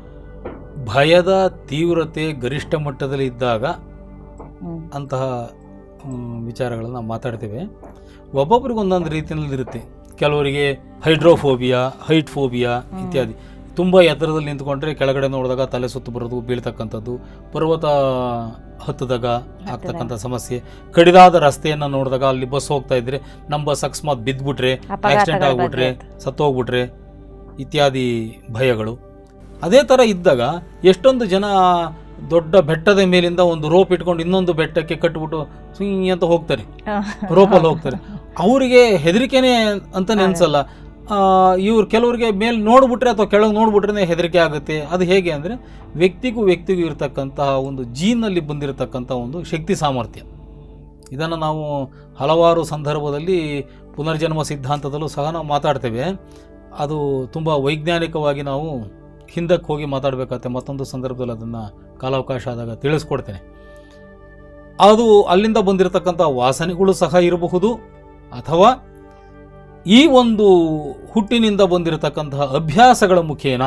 Speaker 2: ಭಯದ ತೀವ್ರತೆ ಗರಿಷ್ಠ ಮಟ್ಟದಲ್ಲಿ ಇದ್ದಾಗ
Speaker 1: ಹ್ಮ್.
Speaker 2: ಅಂತಹ ವಿಚಾರಗಳನ್ನು ನಾವು ಮಾತಾಡ್ತೇವೆ ಒಬ್ಬೊಬ್ರಿಗೆ ಒಂದೊಂದು ರೀತಿಯಲ್ಲಿ ಇರುತ್ತೆ ಕೆಲವರಿಗೆ ಹೈಡ್ರೋಫೋಬಿಯಾ ಹೈಟ್ ಫೋಬಿಯಾ ಇತ್ಯಾದಿ ತುಂಬ ಎತ್ತರದಲ್ಲಿ ನಿಂತ್ಕೊಂಡ್ರೆ ಕೆಳಗಡೆ ನೋಡಿದಾಗ ತಲೆ ಸುತ್ತು ಬರೋದು ಬೀಳ್ತಕ್ಕಂಥದ್ದು ಪರ್ವತ ಹತ್ತದಾಗ ಆಗ್ತಕ್ಕಂಥ ಸಮಸ್ಯೆ ಕಡಿದಾದ ರಸ್ತೆಯನ್ನು ನೋಡಿದಾಗ ಅಲ್ಲಿ ಬಸ್ ಹೋಗ್ತಾ ಇದ್ರೆ ನಮ್ಮ ಬಸ್ ಅಕಸ್ಮಾತ್ ಬಿದ್ದುಬಿಟ್ರೆ ಆಕ್ಸಿಡೆಂಟ್
Speaker 1: ಅಪಘಾತಗಳ
Speaker 2: ಆಗ್ಬಿಟ್ರೆ
Speaker 1: ಬಗ್ಗೆ
Speaker 2: ಸತ್ತೋಗ್ಬಿಟ್ರೆ ಇತ್ಯಾದಿ ಭಯಗಳು ಅದೇ ಥರ ಇದ್ದಾಗ ಎಷ್ಟೊಂದು ಜನ ದೊಡ್ಡ ಬೆಟ್ಟದ ಮೇಲಿಂದ ಒಂದು ರೋಪ್ ಇಟ್ಕೊಂಡು ಇನ್ನೊಂದು ಬೆಟ್ಟಕ್ಕೆ ಕಟ್ಬಿಟ್ಟು ಸುಯ್ ಅಂತ ಹೋಗ್ತಾರೆ ರೋಪಲ್ಲಿ ಹೋಗ್ತಾರೆ ಅವರಿಗೆ ಹೆದರಿಕೆನೇ ಅಂತ ನೆನ್ಸಲ್ಲ ಇವ್ರು ಕೆಲವರಿಗೆ ಮೇಲೆ ನೋಡ್ಬಿಟ್ರೆ ಅಥವಾ ಕೆಳಗೆ ನೋಡ್ಬಿಟ್ರೆ ಹೆದರಿಕೆ ಆಗುತ್ತೆ ಅದು ಹೇಗೆ ಅಂದರೆ ವ್ಯಕ್ತಿಗೂ ವ್ಯಕ್ತಿಗೂ ಇರತಕ್ಕಂತಹ ಒಂದು ಜೀನಲ್ಲಿ ಬಂದಿರತಕ್ಕಂಥ ಒಂದು ಶಕ್ತಿ ಸಾಮರ್ಥ್ಯ ಇದನ್ನು ನಾವು ಹಲವಾರು ಸಂದರ್ಭದಲ್ಲಿ ಪುನರ್ಜನ್ಮ ಸಿದ್ಧಾಂತದಲ್ಲೂ ಸಹ ನಾವು ಮಾತಾಡ್ತೇವೆ ಅದು ತುಂಬ ವೈಜ್ಞಾನಿಕವಾಗಿ ನಾವು ಹಿಂದಕ್ಕೆ ಹೋಗಿ ಮಾತಾಡಬೇಕಾಗತ್ತೆ ಮತ್ತೊಂದು ಸಂದರ್ಭದಲ್ಲಿ ಅದನ್ನು ಕಾಲಾವಕಾಶ ಆದಾಗ ತಿಳಿಸ್ಕೊಡ್ತೇನೆ ಅದು ಅಲ್ಲಿಂದ ಬಂದಿರತಕ್ಕಂಥ ವಾಸನೆಗಳು ಸಹ ಇರಬಹುದು ಅಥವಾ ಈ ಒಂದು ಹುಟ್ಟಿನಿಂದ ಬಂದಿರತಕ್ಕಂತಹ ಅಭ್ಯಾಸಗಳ ಮುಖೇನ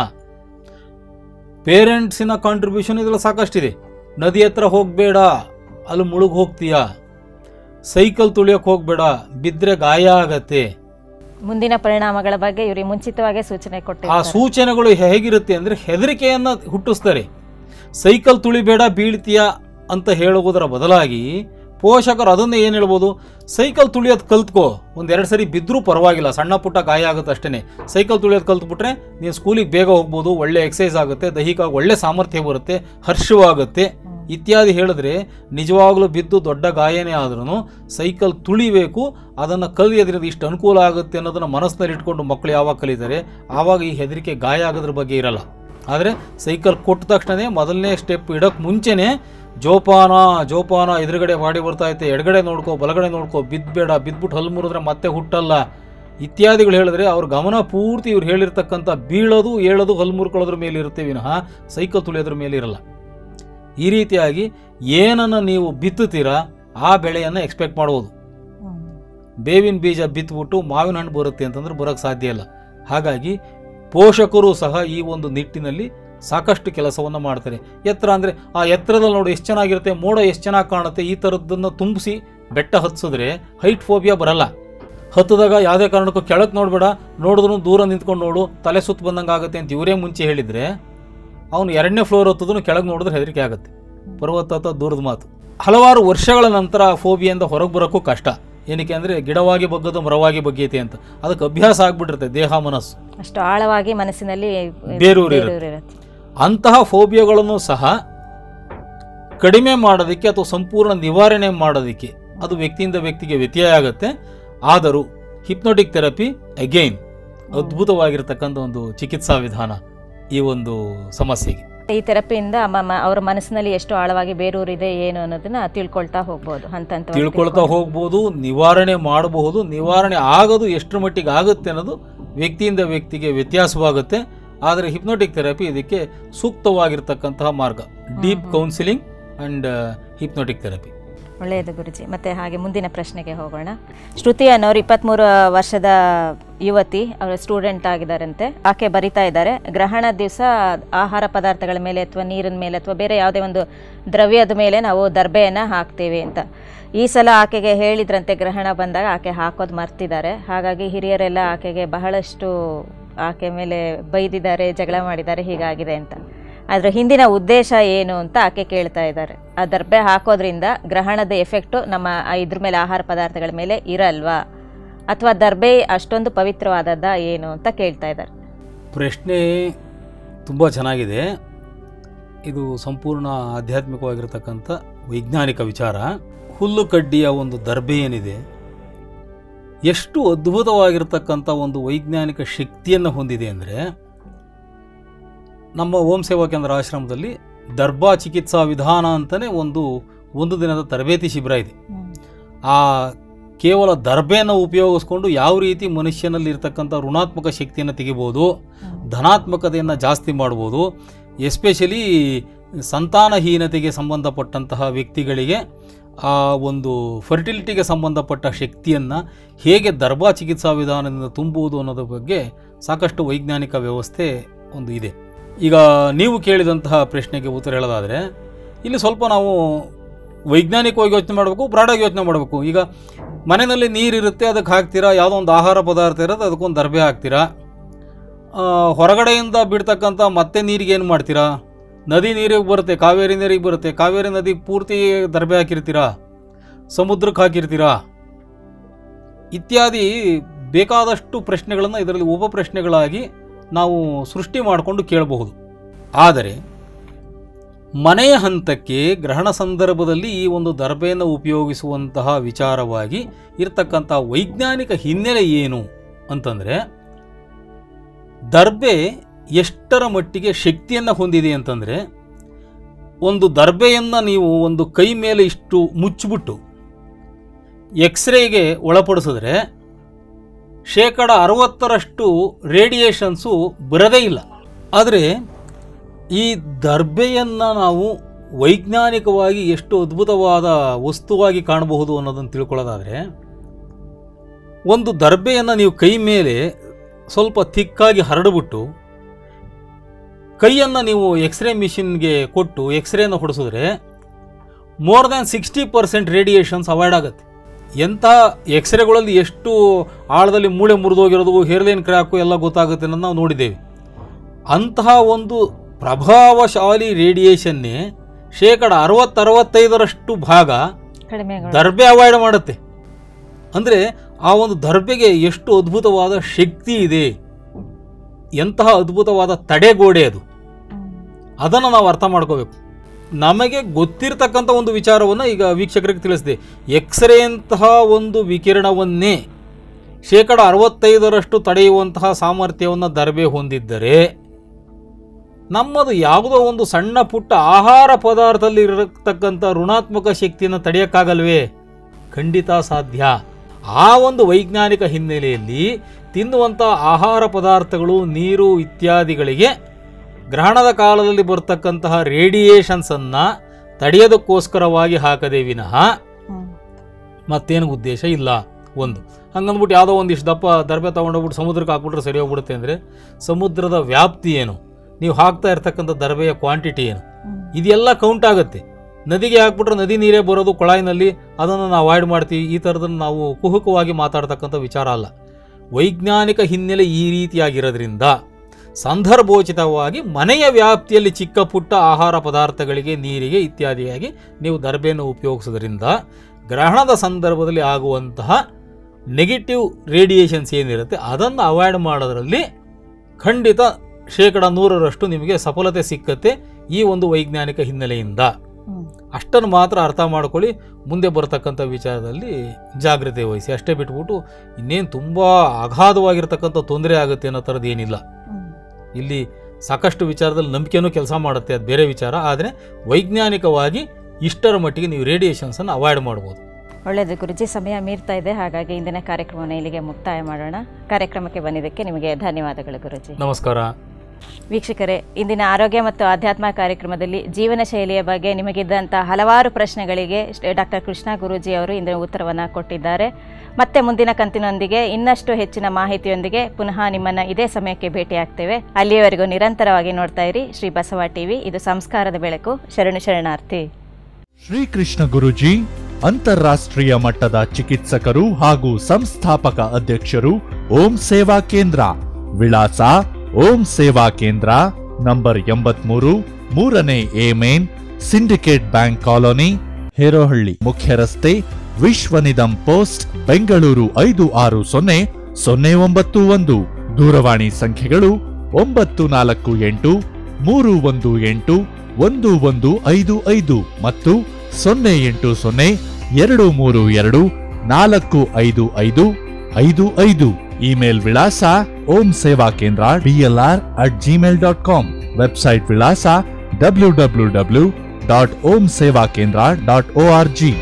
Speaker 2: ಪೇರೆಂಟ್ಸಿನ ಕಾಂಟ್ರಿಬ್ಯೂಷನ್ ಇದರಲ್ಲಿ ಸಾಕಷ್ಟಿದೆ ನದಿ ಹತ್ರ ಹೋಗಬೇಡ ಅಲ್ಲಿ ಮುಳುಗ್ ಹೋಗ್ತೀಯಾ ಸೈಕಲ್ ತುಳಿಯೋಕೆ ಹೋಗಬೇಡ ಬಿದ್ದರೆ ಗಾಯ ಆಗತ್ತೆ
Speaker 1: ಮುಂದಿನ ಪರಿಣಾಮಗಳ ಬಗ್ಗೆ ಇವ್ರಿಗೆ ಮುಂಚಿತವಾಗೇ ಸೂಚನೆ
Speaker 2: ಆ
Speaker 1: ಕೊಟ್ಟಿದ್ದಾರೆ
Speaker 2: ಸೂಚನೆಗಳು ಹೇಗಿರುತ್ತೆ ಅಂದರೆ ಹೆದರಿಕೆಯನ್ನ ಹುಟ್ಟಿಸ್ತಾರೆ ಸೈಕಲ್ ತುಳಿಬೇಡ ಬೀಳ್ತೀಯಾ ಅಂತ ಹೇಳುವುದರ ಬದಲಾಗಿ ಪೋಷಕರು ಅದನ್ನೇ ಏನು ಹೇಳ್ಬೋದು ಸೈಕಲ್ ತುಳಿಯೋದು ಕಲ್ತ್ಕೋ ಒಂದೆರಡು ಸರಿ ಬಿದ್ದರೂ ಪರವಾಗಿಲ್ಲ ಸಣ್ಣ ಪುಟ್ಟ ಗಾಯ ಆಗುತ್ತೆ ಅಷ್ಟೇ ಸೈಕಲ್ ತುಳಿಯೋದು ಕಲ್ತ್ಬಿಟ್ರೆ ನೀನು ಸ್ಕೂಲಿಗೆ ಬೇಗ ಹೋಗ್ಬೋದು ಒಳ್ಳೆ ಎಕ್ಸಸೈಸ್ ಆಗುತ್ತೆ ದೈಹಿಕವಾಗಿ ಒಳ್ಳೆ ಸಾಮರ್ಥ್ಯ ಬರುತ್ತೆ ಹರ್ಷವಾಗುತ್ತೆ ಇತ್ಯಾದಿ ಹೇಳಿದ್ರೆ ನಿಜವಾಗ್ಲೂ ಬಿದ್ದು ದೊಡ್ಡ ಗಾಯನೇ ಆದ್ರೂ ಸೈಕಲ್ ತುಳಿಬೇಕು ಅದನ್ನು ಕಲಿಯೋದ್ರಿಂದ ಇಷ್ಟು ಅನುಕೂಲ ಆಗುತ್ತೆ ಅನ್ನೋದನ್ನು ಮನಸ್ಸಿನಲ್ಲಿ ಇಟ್ಕೊಂಡು ಮಕ್ಕಳು ಯಾವಾಗ ಕಲಿತಾರೆ ಆವಾಗ ಈ ಹೆದರಿಕೆ ಗಾಯ ಆಗೋದ್ರ ಬಗ್ಗೆ ಇರಲ್ಲ ಆದರೆ ಸೈಕಲ್ ಕೊಟ್ಟ ತಕ್ಷಣವೇ ಮೊದಲನೇ ಸ್ಟೆಪ್ ಇಡೋಕ್ಕೆ ಮುಂಚೆನೇ ಜೋಪಾನ ಜೋಪಾನ ಎದುರುಗಡೆ ಬಾಡಿ ಬರ್ತಾ ಐತೆ ಎಡಗಡೆ ನೋಡ್ಕೋ ಬಲಗಡೆ ನೋಡ್ಕೋ ಬಿದ್ಬೇಡ ಬಿದ್ಬಿಟ್ಟು ಹಲ್ಲು ಮುರಿದ್ರೆ ಮತ್ತೆ ಹುಟ್ಟಲ್ಲ ಇತ್ಯಾದಿಗಳು ಹೇಳಿದ್ರೆ ಅವ್ರ ಗಮನ ಪೂರ್ತಿ ಇವ್ರು ಹೇಳಿರ್ತಕ್ಕಂಥ ಬೀಳೋದು ಏಳೋದು ಹಲ್ಲು ಮುರ್ಕೊಳ್ಳೋದ್ರ ಮೇಲೆ ಇರುತ್ತೆ ವಿನಃ ಸೈಕಲ್ ತುಳಿಯೋದ್ರ ಮೇಲೆ ಇರಲ್ಲ ಈ ರೀತಿಯಾಗಿ ಏನನ್ನು ನೀವು ಬಿತ್ತುತ್ತೀರಾ ಆ ಬೆಳೆಯನ್ನು ಎಕ್ಸ್ಪೆಕ್ಟ್ ಮಾಡ್ಬೋದು
Speaker 1: ಹ್ಮ್.
Speaker 2: ಬೇವಿನ ಬೀಜ ಬಿತ್ಬಿಟ್ಟು ಮಾವಿನ ಹಣ್ಣು ಬರುತ್ತೆ ಅಂತಂದ್ರೆ ಬರೋಕ್ಕೆ ಸಾಧ್ಯ ಇಲ್ಲ ಹಾಗಾಗಿ ಪೋಷಕರು ಸಹ ಈ ಒಂದು ನಿಟ್ಟಿನಲ್ಲಿ ಸಾಕಷ್ಟು ಕೆಲಸವನ್ನು ಮಾಡ್ತಾರೆ ಎತ್ತರ ಅಂದರೆ ಆ ಎತ್ತರದಲ್ಲಿ ನೋಡಿ ಎಷ್ಟು ಚೆನ್ನಾಗಿರುತ್ತೆ ಮೋಡ ಎಷ್ಟು ಚೆನ್ನಾಗಿ ಕಾಣುತ್ತೆ ಈ ಥರದ್ದನ್ನು ತುಂಬಿಸಿ ಬೆಟ್ಟ ಹತ್ಸಿದ್ರೆ ಹೈಟ್ ಫೋಬಿಯಾ ಬರಲ್ಲ ಹತ್ತದಾಗ ಯಾವುದೇ ಕಾರಣಕ್ಕೂ ಕೆಳಕ್ಕೆ ನೋಡಬೇಡ ನೋಡಿದ್ರು ದೂರ ನಿಂತ್ಕೊಂಡು ನೋಡು ತಲೆ ಸುತ್ತ ಬಂದಂಗೆ ಆಗುತ್ತೆ ಅಂತ ಇವರೇ ಮುಂಚೆ ಹೇಳಿದರೆ ಅವನು ಎರಡನೇ ಫ್ಲೋರ್ ಹತ್ತದನ್ನು ಕೆಳಗೆ ನೋಡಿದ್ರೆ ಹೆದರಿಕೆ ಆಗುತ್ತೆ ಪರ್ವತ ಹತ್ತ ದೂರದ ಮಾತು ಹಲವಾರು ವರ್ಷಗಳ ನಂತರ ಫೋಬಿಯಿಂದ ಹೊರಗೆ ಬರೋಕ್ಕೂ ಕಷ್ಟ ಏನಕ್ಕೆ ಅಂದರೆ ಗಿಡವಾಗಿ ಬಗ್ಗದು ಮರವಾಗಿ ಬಗ್ಗೈತೆ ಅಂತ ಅದಕ್ಕೆ ಅಭ್ಯಾಸ ಆಗ್ಬಿಟ್ಟಿರುತ್ತೆ ದೇಹ ಮನಸ್ಸು
Speaker 1: ಅಷ್ಟು ಆಳವಾಗಿ ಮನಸ್ಸಿನಲ್ಲಿ
Speaker 2: ಬೇರೂರಿರುತ್ತೆ.
Speaker 1: ಬೇರೂರಿರುತ್ತೆ.
Speaker 2: ಅಂತಹ ಫೋಬಿಯಾಗಳನ್ನು ಸಹ ಕಡಿಮೆ ಮಾಡೋದಕ್ಕೆ ಅಥವಾ ಸಂಪೂರ್ಣ ನಿವಾರಣೆ ಮಾಡೋದಕ್ಕೆ ಅದು ವ್ಯಕ್ತಿಯಿಂದ ವ್ಯಕ್ತಿಗೆ ವ್ಯತ್ಯಯ ಆಗುತ್ತೆ ಆದರೂ ಹಿಪ್ನೋಟಿಕ್ ಥೆರಪಿ ಅಗೈನ್ ಅದ್ಭುತವಾಗಿರ್ತಕ್ಕಂಥ ಒಂದು ಚಿಕಿತ್ಸಾ ವಿಧಾನ ಈ ಒಂದು ಸಮಸ್ಯೆಗೆ
Speaker 1: ಈ ಥೆರಪಿಯಿಂದ ಅವರ ಮನಸ್ಸಿನಲ್ಲಿ ಎಷ್ಟು ಆಳವಾಗಿ ಬೇರೂರಿದೆ ಏನು ಅನ್ನೋದನ್ನ ತಿಳ್ಕೊಳ್ತಾ ಹೋಗ್ಬೋದು ಹಂತ ಹಂತವಾಗಿ
Speaker 2: ತಿಳ್ಕೊಳ್ತಾ ಹೋಗ್ಬೋದು ನಿವಾರಣೆ ಮಾಡಬಹುದು ನಿವಾರಣೆ ಆಗೋದು ಎಷ್ಟರ ಮಟ್ಟಿಗೆ ಆಗುತ್ತೆ ಅನ್ನೋದು ವ್ಯಕ್ತಿಯಿಂದ ವ್ಯಕ್ತಿಗೆ ವ್ಯತ್ಯಾಸವಾಗುತ್ತೆ ಆದರೆ ಹಿಪ್ನೋಟಿಕ್ ಥೆರಪಿ ಇದಕ್ಕೆ ಸೂಕ್ತವಾಗಿರ್ತಕ್ಕಂತಹ ಮಾರ್ಗ deep counselling and hypnotic therapy
Speaker 1: ಒಳ್ಳೆಯದು ಗುರುಜಿ ಮತ್ತೆ ಹಾಗೆ ಮುಂದಿನ ಪ್ರಶ್ನೆಗೆ ಹೋಗೋಣ ಶ್ರುತಿ ಅನ್ನೋರು ಇಪ್ಪತ್ತ್ಮೂರು ವರ್ಷದ ಯುವತಿ ಅವರ ಸ್ಟೂಡೆಂಟ್ ಆಗಿದ್ದಾರಂತೆ ಆಕೆ ಬರಿತಾ ಇದ್ದಾರೆ ಗ್ರಹಣ ದಿವಸ ಆಹಾರ ಪದಾರ್ಥಗಳ ಮೇಲೆ ಅಥವಾ ನೀರಿನ ಮೇಲೆ ಅಥವಾ ಬೇರೆ ಯಾವುದೇ ಒಂದು ದ್ರವ್ಯದ ಮೇಲೆ ನಾವು ದರ್ಬೆಯನ್ನು ಹಾಕ್ತೇವೆ ಅಂತ ಈ ಸಲ ಆಕೆಗೆ ಹೇಳಿದ್ರಂತೆ ಗ್ರಹಣ ಬಂದಾಗ ಆಕೆ ಹಾಕೋದು ಮರ್ತಿದ್ದಾರೆ ಹಾಗಾಗಿ ಹಿರಿಯರೆಲ್ಲ ಆಕೆಗೆ ಬಹಳಷ್ಟು ಆಕೆ ಮೇಲೆ ಬೈದಿದ್ದಾರೆ ಜಗಳ ಮಾಡಿದ್ದಾರೆ ಹೀಗಾಗಿದೆ ಅಂತ ಅದರ ಹಿಂದಿನ ಉದ್ದೇಶ ಏನು ಅಂತ ಆಕೆ ಕೇಳ್ತಾ ಇದ್ದಾರೆ ಆ ದರ್ಬೆ ಹಾಕೋದ್ರಿಂದ ಗ್ರಹಣದ ಎಫೆಕ್ಟು ನಮ್ಮ ಆ ಇದ್ರ ಮೇಲೆ ಆಹಾರ ಪದಾರ್ಥಗಳ ಮೇಲೆ ಇರಲ್ವಾ ಅಥವಾ ದರ್ಬೆ ಅಷ್ಟೊಂದು ಪವಿತ್ರವಾದದ್ದ ಏನು ಅಂತ ಕೇಳ್ತಾ ಇದ್ದಾರೆ
Speaker 2: ಪ್ರಶ್ನೆ ತುಂಬ ಚೆನ್ನಾಗಿದೆ ಇದು ಸಂಪೂರ್ಣ ಆಧ್ಯಾತ್ಮಿಕವಾಗಿರ್ತಕ್ಕಂಥ ವೈಜ್ಞಾನಿಕ ವಿಚಾರ ಹುಲ್ಲು ಕಡ್ಡಿಯ ಒಂದು ದರ್ಬೆ ಏನಿದೆ ಎಷ್ಟು ಅದ್ಭುತವಾಗಿರ್ತಕ್ಕಂಥ ಒಂದು ವೈಜ್ಞಾನಿಕ ಶಕ್ತಿಯನ್ನು ಹೊಂದಿದೆ ಅಂದರೆ ನಮ್ಮ ಓಂ ಸೇವಾ ಕೇಂದ್ರ ಆಶ್ರಮದಲ್ಲಿ ದರ್ಬಾ ಚಿಕಿತ್ಸಾ ವಿಧಾನ ಅಂತಲೇ ಒಂದು ಒಂದು ದಿನದ ತರಬೇತಿ ಶಿಬಿರ ಇದೆ ಆ ಕೇವಲ ದರ್ಬೆಯನ್ನು ಉಪಯೋಗಿಸ್ಕೊಂಡು ಯಾವ ರೀತಿ ಮನುಷ್ಯನಲ್ಲಿ ಇರ್ತಕ್ಕಂಥ ಋಣಾತ್ಮಕ ಶಕ್ತಿಯನ್ನು ತೆಗಿಬೋದು ಧನಾತ್ಮಕತೆಯನ್ನು ಜಾಸ್ತಿ ಮಾಡ್ಬೋದು ಎಸ್ಪೆಷಲಿ ಸಂತಾನಹೀನತೆಗೆ ಸಂಬಂಧಪಟ್ಟಂತಹ ವ್ಯಕ್ತಿಗಳಿಗೆ ಆ ಒಂದು ಫರ್ಟಿಲಿಟಿಗೆ ಸಂಬಂಧಪಟ್ಟ ಶಕ್ತಿಯನ್ನು ಹೇಗೆ ದರ್ಬಾ ಚಿಕಿತ್ಸಾ ವಿಧಾನದಿಂದ ತುಂಬುವುದು ಅನ್ನೋದ್ರ ಬಗ್ಗೆ ಸಾಕಷ್ಟು ವೈಜ್ಞಾನಿಕ ವ್ಯವಸ್ಥೆ ಒಂದು ಇದೆ ಈಗ ನೀವು ಕೇಳಿದಂತಹ ಪ್ರಶ್ನೆಗೆ ಉತ್ತರ ಹೇಳೋದಾದರೆ ಇಲ್ಲಿ ಸ್ವಲ್ಪ ನಾವು ವೈಜ್ಞಾನಿಕವಾಗಿ ಯೋಚನೆ ಮಾಡಬೇಕು ಬ್ರಾಡಾಗಿ ಯೋಚನೆ ಮಾಡಬೇಕು ಈಗ ಮನೆಯಲ್ಲಿ ನೀರಿರುತ್ತೆ ಅದಕ್ಕೆ ಹಾಕ್ತೀರಾ ಯಾವುದೋ ಒಂದು ಆಹಾರ ಪದಾರ್ಥ ಇರೋದು ಅದಕ್ಕೊಂದು ದರ್ಬೆ ಹಾಕ್ತೀರಾ ಆ, ಹೊರಗಡೆಯಿಂದ ಬಿಡ್ತಕ್ಕಂಥ ಮತ್ತೆ ನೀರಿಗೆ ಏನು ಮಾಡ್ತೀರಾ ನದಿ ನೀರಿಗೆ ಬರುತ್ತೆ ಕಾವೇರಿ ನೀರಿಗೆ ಬರುತ್ತೆ ಕಾವೇರಿ ನದಿ ಪೂರ್ತಿ ದರ್ಬೆ ಹಾಕಿರ್ತೀರಾ ಸಮುದ್ರಕ್ಕೆ ಹಾಕಿರ್ತೀರಾ ಇತ್ಯಾದಿ ಬೇಕಾದಷ್ಟು ಪ್ರಶ್ನೆಗಳನ್ನು ಇದರಲ್ಲಿ ಉಪ ಪ್ರಶ್ನೆಗಳಾಗಿ ನಾವು ಸೃಷ್ಟಿ ಮಾಡಿಕೊಂಡು ಕೇಳಬಹುದು ಆದರೆ ಮನೆಯ ಹಂತಕ್ಕೆ ಗ್ರಹಣ ಸಂದರ್ಭದಲ್ಲಿ ಈ ಒಂದು ದರ್ಬೆಯನ್ನು ಉಪಯೋಗಿಸುವಂತಹ ವಿಚಾರವಾಗಿ ಇರ್ತಕ್ಕಂಥ ವೈಜ್ಞಾನಿಕ ಹಿನ್ನೆಲೆ ಏನು ಅಂತಂದರೆ ದರ್ಬೆ ಎಷ್ಟರ ಮಟ್ಟಿಗೆ ಶಕ್ತಿಯನ್ನು ಹೊಂದಿದೆ ಅಂತಂದರೆ ಒಂದು ದರ್ಬೆಯನ್ನು ನೀವು ಒಂದು ಕೈ ಮೇಲೆ ಇಷ್ಟು ಮುಚ್ಚಿಬಿಟ್ಟು ಎಕ್ಸ್ರೇಗೆ ಒಳಪಡಿಸಿದ್ರೆ ಶೇಕಡ ಅರವತ್ತರಷ್ಟು ರೇಡಿಯೇಷನ್ಸು ಬರದೇ ಇಲ್ಲ ಆದರೆ ಈ ದರ್ಬೆಯನ್ನು ನಾವು ವೈಜ್ಞಾನಿಕವಾಗಿ ಎಷ್ಟು ಅದ್ಭುತವಾದ ವಸ್ತುವಾಗಿ ಕಾಣಬಹುದು ಅನ್ನೋದನ್ನು ತಿಳ್ಕೊಳ್ಳೋದಾದರೆ ಒಂದು ದರ್ಬೆಯನ್ನು ನೀವು ಕೈ ಮೇಲೆ ಸ್ವಲ್ಪ ತಿಕ್ಕಾಗಿ ಹರಡ್ಬಿಟ್ಟು ಕೈಯನ್ನು ನೀವು ಎಕ್ಸ್ರೇ ಮಿಷಿನ್ಗೆ ಕೊಟ್ಟು ಎಕ್ಸ್ರೇನ ಹೊಡಿಸಿದ್ರೆ more than sixty percent radiations avoid ಆಗುತ್ತೆ ಎಂಥ ಎಕ್ಸ್ರೇಗಳಲ್ಲಿ ಎಷ್ಟು ಆಳದಲ್ಲಿ ಮೂಳೆ ಮುರಿದೋಗಿರೋದು ಹೇರ್ಲೈನ್ ಕ್ರ್ಯಾಕು ಎಲ್ಲ ಗೊತ್ತಾಗುತ್ತೆ ಅನ್ನೋದು ನಾವು ನೋಡಿದ್ದೇವೆ ಅಂತಹ ಒಂದು ಪ್ರಭಾವಶಾಲಿ ರೇಡಿಯೇಷನ್ನೇ ಶೇಕಡ ಅರವತ್ತರವತ್ತೈದರಷ್ಟು ಭಾಗ
Speaker 1: ಕಡಿಮೆ
Speaker 2: ದರ್ಬೆ ಅವಾಯ್ಡ್ ಮಾಡುತ್ತೆ ಅಂದರೆ ಆ ಒಂದು ದರ್ಬೆಗೆ ಎಷ್ಟು ಅದ್ಭುತವಾದ ಶಕ್ತಿ ಇದೆ ಎಂತಹ ಅದ್ಭುತವಾದ ತಡೆಗೋಡೆ ಅದು ಅದನ್ನು ನಾವು ಅರ್ಥ ಮಾಡ್ಕೋಬೇಕು ನಮಗೆ ಗೊತ್ತಿರತಕ್ಕಂಥ ಒಂದು ವಿಚಾರವನ್ನು ಈಗ ವೀಕ್ಷಕರಿಗೆ ತಿಳಿಸಿದೆ ಎಕ್ಸ್ರೇ ಅಂತಹ ಒಂದು ವಿಕಿರಣವನ್ನೇ ಶೇಕಡ ಅರವತ್ತೈದರಷ್ಟು ತಡೆಯುವಂತಹ ಸಾಮರ್ಥ್ಯವನ್ನು ದರ್ಬೆ ಹೊಂದಿದ್ದರೆ ನಮ್ಮದು ಯಾವುದೋ ಒಂದು ಸಣ್ಣ ಪುಟ್ಟ ಆಹಾರ ಪದಾರ್ಥದಲ್ಲಿ ಇರತಕ್ಕಂಥ ಋಣಾತ್ಮಕ ಶಕ್ತಿಯನ್ನು ತಡೆಯೋಕ್ಕಾಗಲ್ವೇ ಖಂಡಿತ ಸಾಧ್ಯ ಆ ಒಂದು ವೈಜ್ಞಾನಿಕ ಹಿನ್ನೆಲೆಯಲ್ಲಿ ತಿನ್ನುವಂಥ ಆಹಾರ ಪದಾರ್ಥಗಳು ನೀರು ಇತ್ಯಾದಿಗಳಿಗೆ ಗ್ರಹಣದ ಕಾಲದಲ್ಲಿ ಬರ್ತಕ್ಕಂತಹ ರೇಡಿಯೇಷನ್ಸನ್ನು ತಡೆಯೋದಕ್ಕೋಸ್ಕರವಾಗಿ ಹಾಕದೆ ವಿನಃ ಮತ್ತೇನು ಉದ್ದೇಶ ಇಲ್ಲ ಒಂದು ಹಂಗಂದ್ಬಿಟ್ಟು ಯಾವುದೋ ಒಂದಿಷ್ಟು ದಪ್ಪ ದರ್ಬೆ ತೊಗೊಂಡೋಗ್ಬಿಟ್ಟು ಸಮುದ್ರಕ್ಕೆ ಹಾಕ್ಬಿಟ್ರೆ ಸರಿ ಹೋಗ್ಬಿಡುತ್ತೆ ಅಂದರೆ ಸಮುದ್ರದ ವ್ಯಾಪ್ತಿ ಏನು ನೀವು ಹಾಕ್ತಾ ಇರ್ತಕ್ಕಂಥ ದರ್ಬೆಯ ಕ್ವಾಂಟಿಟಿ ಏನು ಇದೆಲ್ಲ ಕೌಂಟ್ ಆಗುತ್ತೆ ನದಿಗೆ ಹಾಕ್ಬಿಟ್ರೆ ನದಿ ನೀರೇ ಬರೋದು ಕೊಳಾಯಿನಲ್ಲಿ ಅದನ್ನು ನಾವು ಅವಾಯ್ಡ್ ಮಾಡ್ತೀವಿ ಈ ಥರದನ್ನು ನಾವು ಕುಹುಕವಾಗಿ ಮಾತಾಡ್ತಕ್ಕಂಥ ವಿಚಾರ ಅಲ್ಲ ವೈಜ್ಞಾನಿಕ ಹಿನ್ನೆಲೆ ಈ ರೀತಿಯಾಗಿರೋದ್ರಿಂದ ಸಂದರ್ಭೋಚಿತವಾಗಿ ಮನೆಯ ವ್ಯಾಪ್ತಿಯಲ್ಲಿ ಚಿಕ್ಕ ಪುಟ್ಟ ಆಹಾರ ಪದಾರ್ಥಗಳಿಗೆ ನೀರಿಗೆ ಇತ್ಯಾದಿಯಾಗಿ ನೀವು ದರ್ಬೆಯನ್ನು ಉಪಯೋಗಿಸೋದ್ರಿಂದ ಗ್ರಹಣದ ಸಂದರ್ಭದಲ್ಲಿ ಆಗುವಂತಹ ನೆಗೆಟಿವ್ ರೇಡಿಯೇಷನ್ಸ್ ಏನಿರುತ್ತೆ ಅದನ್ನು ಅವಾಯ್ಡ್ ಮಾಡೋದ್ರಲ್ಲಿ ಖಂಡಿತ ಶೇಕಡ ನೂರರಷ್ಟು ನಿಮಗೆ ಸಫಲತೆ ಸಿಕ್ಕತ್ತೆ ಈ ಒಂದು ವೈಜ್ಞಾನಿಕ ಹಿನ್ನೆಲೆಯಿಂದ ಅಷ್ಟನ್ನು ಮಾತ್ರ ಅರ್ಥ ಮಾಡ್ಕೊಳ್ಳಿ ಮುಂದೆ ಬರ್ತಕ್ಕಂಥ ವಿಚಾರದಲ್ಲಿ ಜಾಗ್ರತೆ ವಹಿಸಿ ಅಷ್ಟೇ ಬಿಟ್ಬಿಟ್ಟು ಇನ್ನೇನು ತುಂಬ ಅಗಾಧವಾಗಿರ್ತಕ್ಕಂಥ ತೊಂದರೆ ಆಗುತ್ತೆ ಅನ್ನೋ ಥರದ್ದು ಏನಿಲ್ಲ ಇಲ್ಲಿ ಸಾಕಷ್ಟು ವಿಚಾರದಲ್ಲಿ ನಂಬಿಕೆನೂ ಕೆಲಸ ಮಾಡುತ್ತೆ ಅದು ಬೇರೆ ವಿಚಾರ ಆದರೆ ವೈಜ್ಞಾನಿಕವಾಗಿ ಇಷ್ಟರ ಮಟ್ಟಿಗೆ ನೀವು ರೇಡಿಯೇಷನ್ಸನ್ನು ಅವಾಯ್ಡ್ ಮಾಡ್ಬೋದು
Speaker 1: ಒಳ್ಳೆಯದು ಗುರುಜಿ ಸಮಯ ಮೀರ್ತಾ ಇದೆ ಹಾಗಾಗಿ ಇಂದಿನ ಕಾರ್ಯಕ್ರಮವನ್ನು ಇಲ್ಲಿಗೆ ಮುಕ್ತಾಯ ಮಾಡೋಣ ಕಾರ್ಯಕ್ರಮಕ್ಕೆ ಬಂದಿದ್ದಕ್ಕೆ ನಿಮಗೆ ಧನ್ಯವಾದಗಳು ಗುರುಜಿ
Speaker 2: ನಮಸ್ಕಾರ
Speaker 1: ವೀಕ್ಷಕರೇ ಇಂದಿನ ಆರೋಗ್ಯ ಮತ್ತು ಆಧ್ಯಾತ್ಮ ಕಾರ್ಯಕ್ರಮದಲ್ಲಿ ಜೀವನ ಶೈಲಿಯ ಬಗ್ಗೆ ನಿಮಗಿದ್ದಂಥ ಹಲವಾರು ಪ್ರಶ್ನೆಗಳಿಗೆ ಡಾಕ್ಟರ್ ಕೃಷ್ಣ ಗುರೂಜಿ ಅವರು ಇಂದಿನ ಉತ್ತರವನ್ನು ಕೊಟ್ಟಿದ್ದಾರೆ ಮತ್ತೆ ಮುಂದಿನ ಕಂತಿನೊಂದಿಗೆ ಇನ್ನಷ್ಟು ಹೆಚ್ಚಿನ ಮಾಹಿತಿಯೊಂದಿಗೆ ಪುನಃ ನಿಮ್ಮನ್ನು ಇದೇ ಸಮಯಕ್ಕೆ ಭೇಟಿಯಾಗ್ತೇವೆ ಅಲ್ಲಿಯವರೆಗೂ ನಿರಂತರವಾಗಿ ನೋಡ್ತಾ ಇರಿ ಶ್ರೀ ಬಸವ ಟಿವಿ ಇದು ಸಂಸ್ಕಾರದ ಬೆಳಕು ಶರಣು ಶರಣಾರ್ಥಿ
Speaker 3: ಶ್ರೀಕೃಷ್ಣ ಗುರುಜಿ ಅಂತಾರಾಷ್ಟ್ರೀಯ ಮಟ್ಟದ ಚಿಕಿತ್ಸಕರು ಹಾಗೂ ಸಂಸ್ಥಾಪಕ ಅಧ್ಯಕ್ಷರು ಓಂ ಸೇವಾ ಕೇಂದ್ರ ವಿಳಾಸ ಓಂ ಸೇವಾ ಕೇಂದ್ರ ನಂಬರ್ ಎಂಬತ್ಮೂರು ಮೂರನೇ A main Syndicate Bank colony Herohalli ಮುಖ್ಯ ರಸ್ತೆ ವಿಶ್ವನಿಧಂ ಪೋಸ್ಟ್ ಬೆಂಗಳೂರು ಐದು ಆರು ಸೊನ್ನೆ ಸೊನ್ನೆ ಒಂಬತ್ತು ಒಂದು ದೂರವಾಣಿ ಸಂಖ್ಯೆಗಳು ಒಂಬತ್ತು ನಾಲ್ಕು ಎಂಟು ಮೂರು ಒಂದು ಎಂಟು ಒಂದು ಒಂದು ಐದು ಐದು ಮತ್ತು ಸೊನ್ನೆ ಎಂಟು ಸೊನ್ನೆ ಎರಡು ಮೂರು ಎರಡು ನಾಲ್ಕು ಐದು ಐದು ಐದು ಐದು ಇಮೇಲ್ ವಿಳಾಸ Om Seva Kendra DLR at Gmail dot com website ವಿಳಾಸ W W W dot Om Seva Kendra dot O R G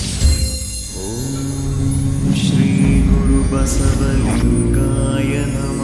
Speaker 4: श्रीगुरुबसवलिङ्गाय नमः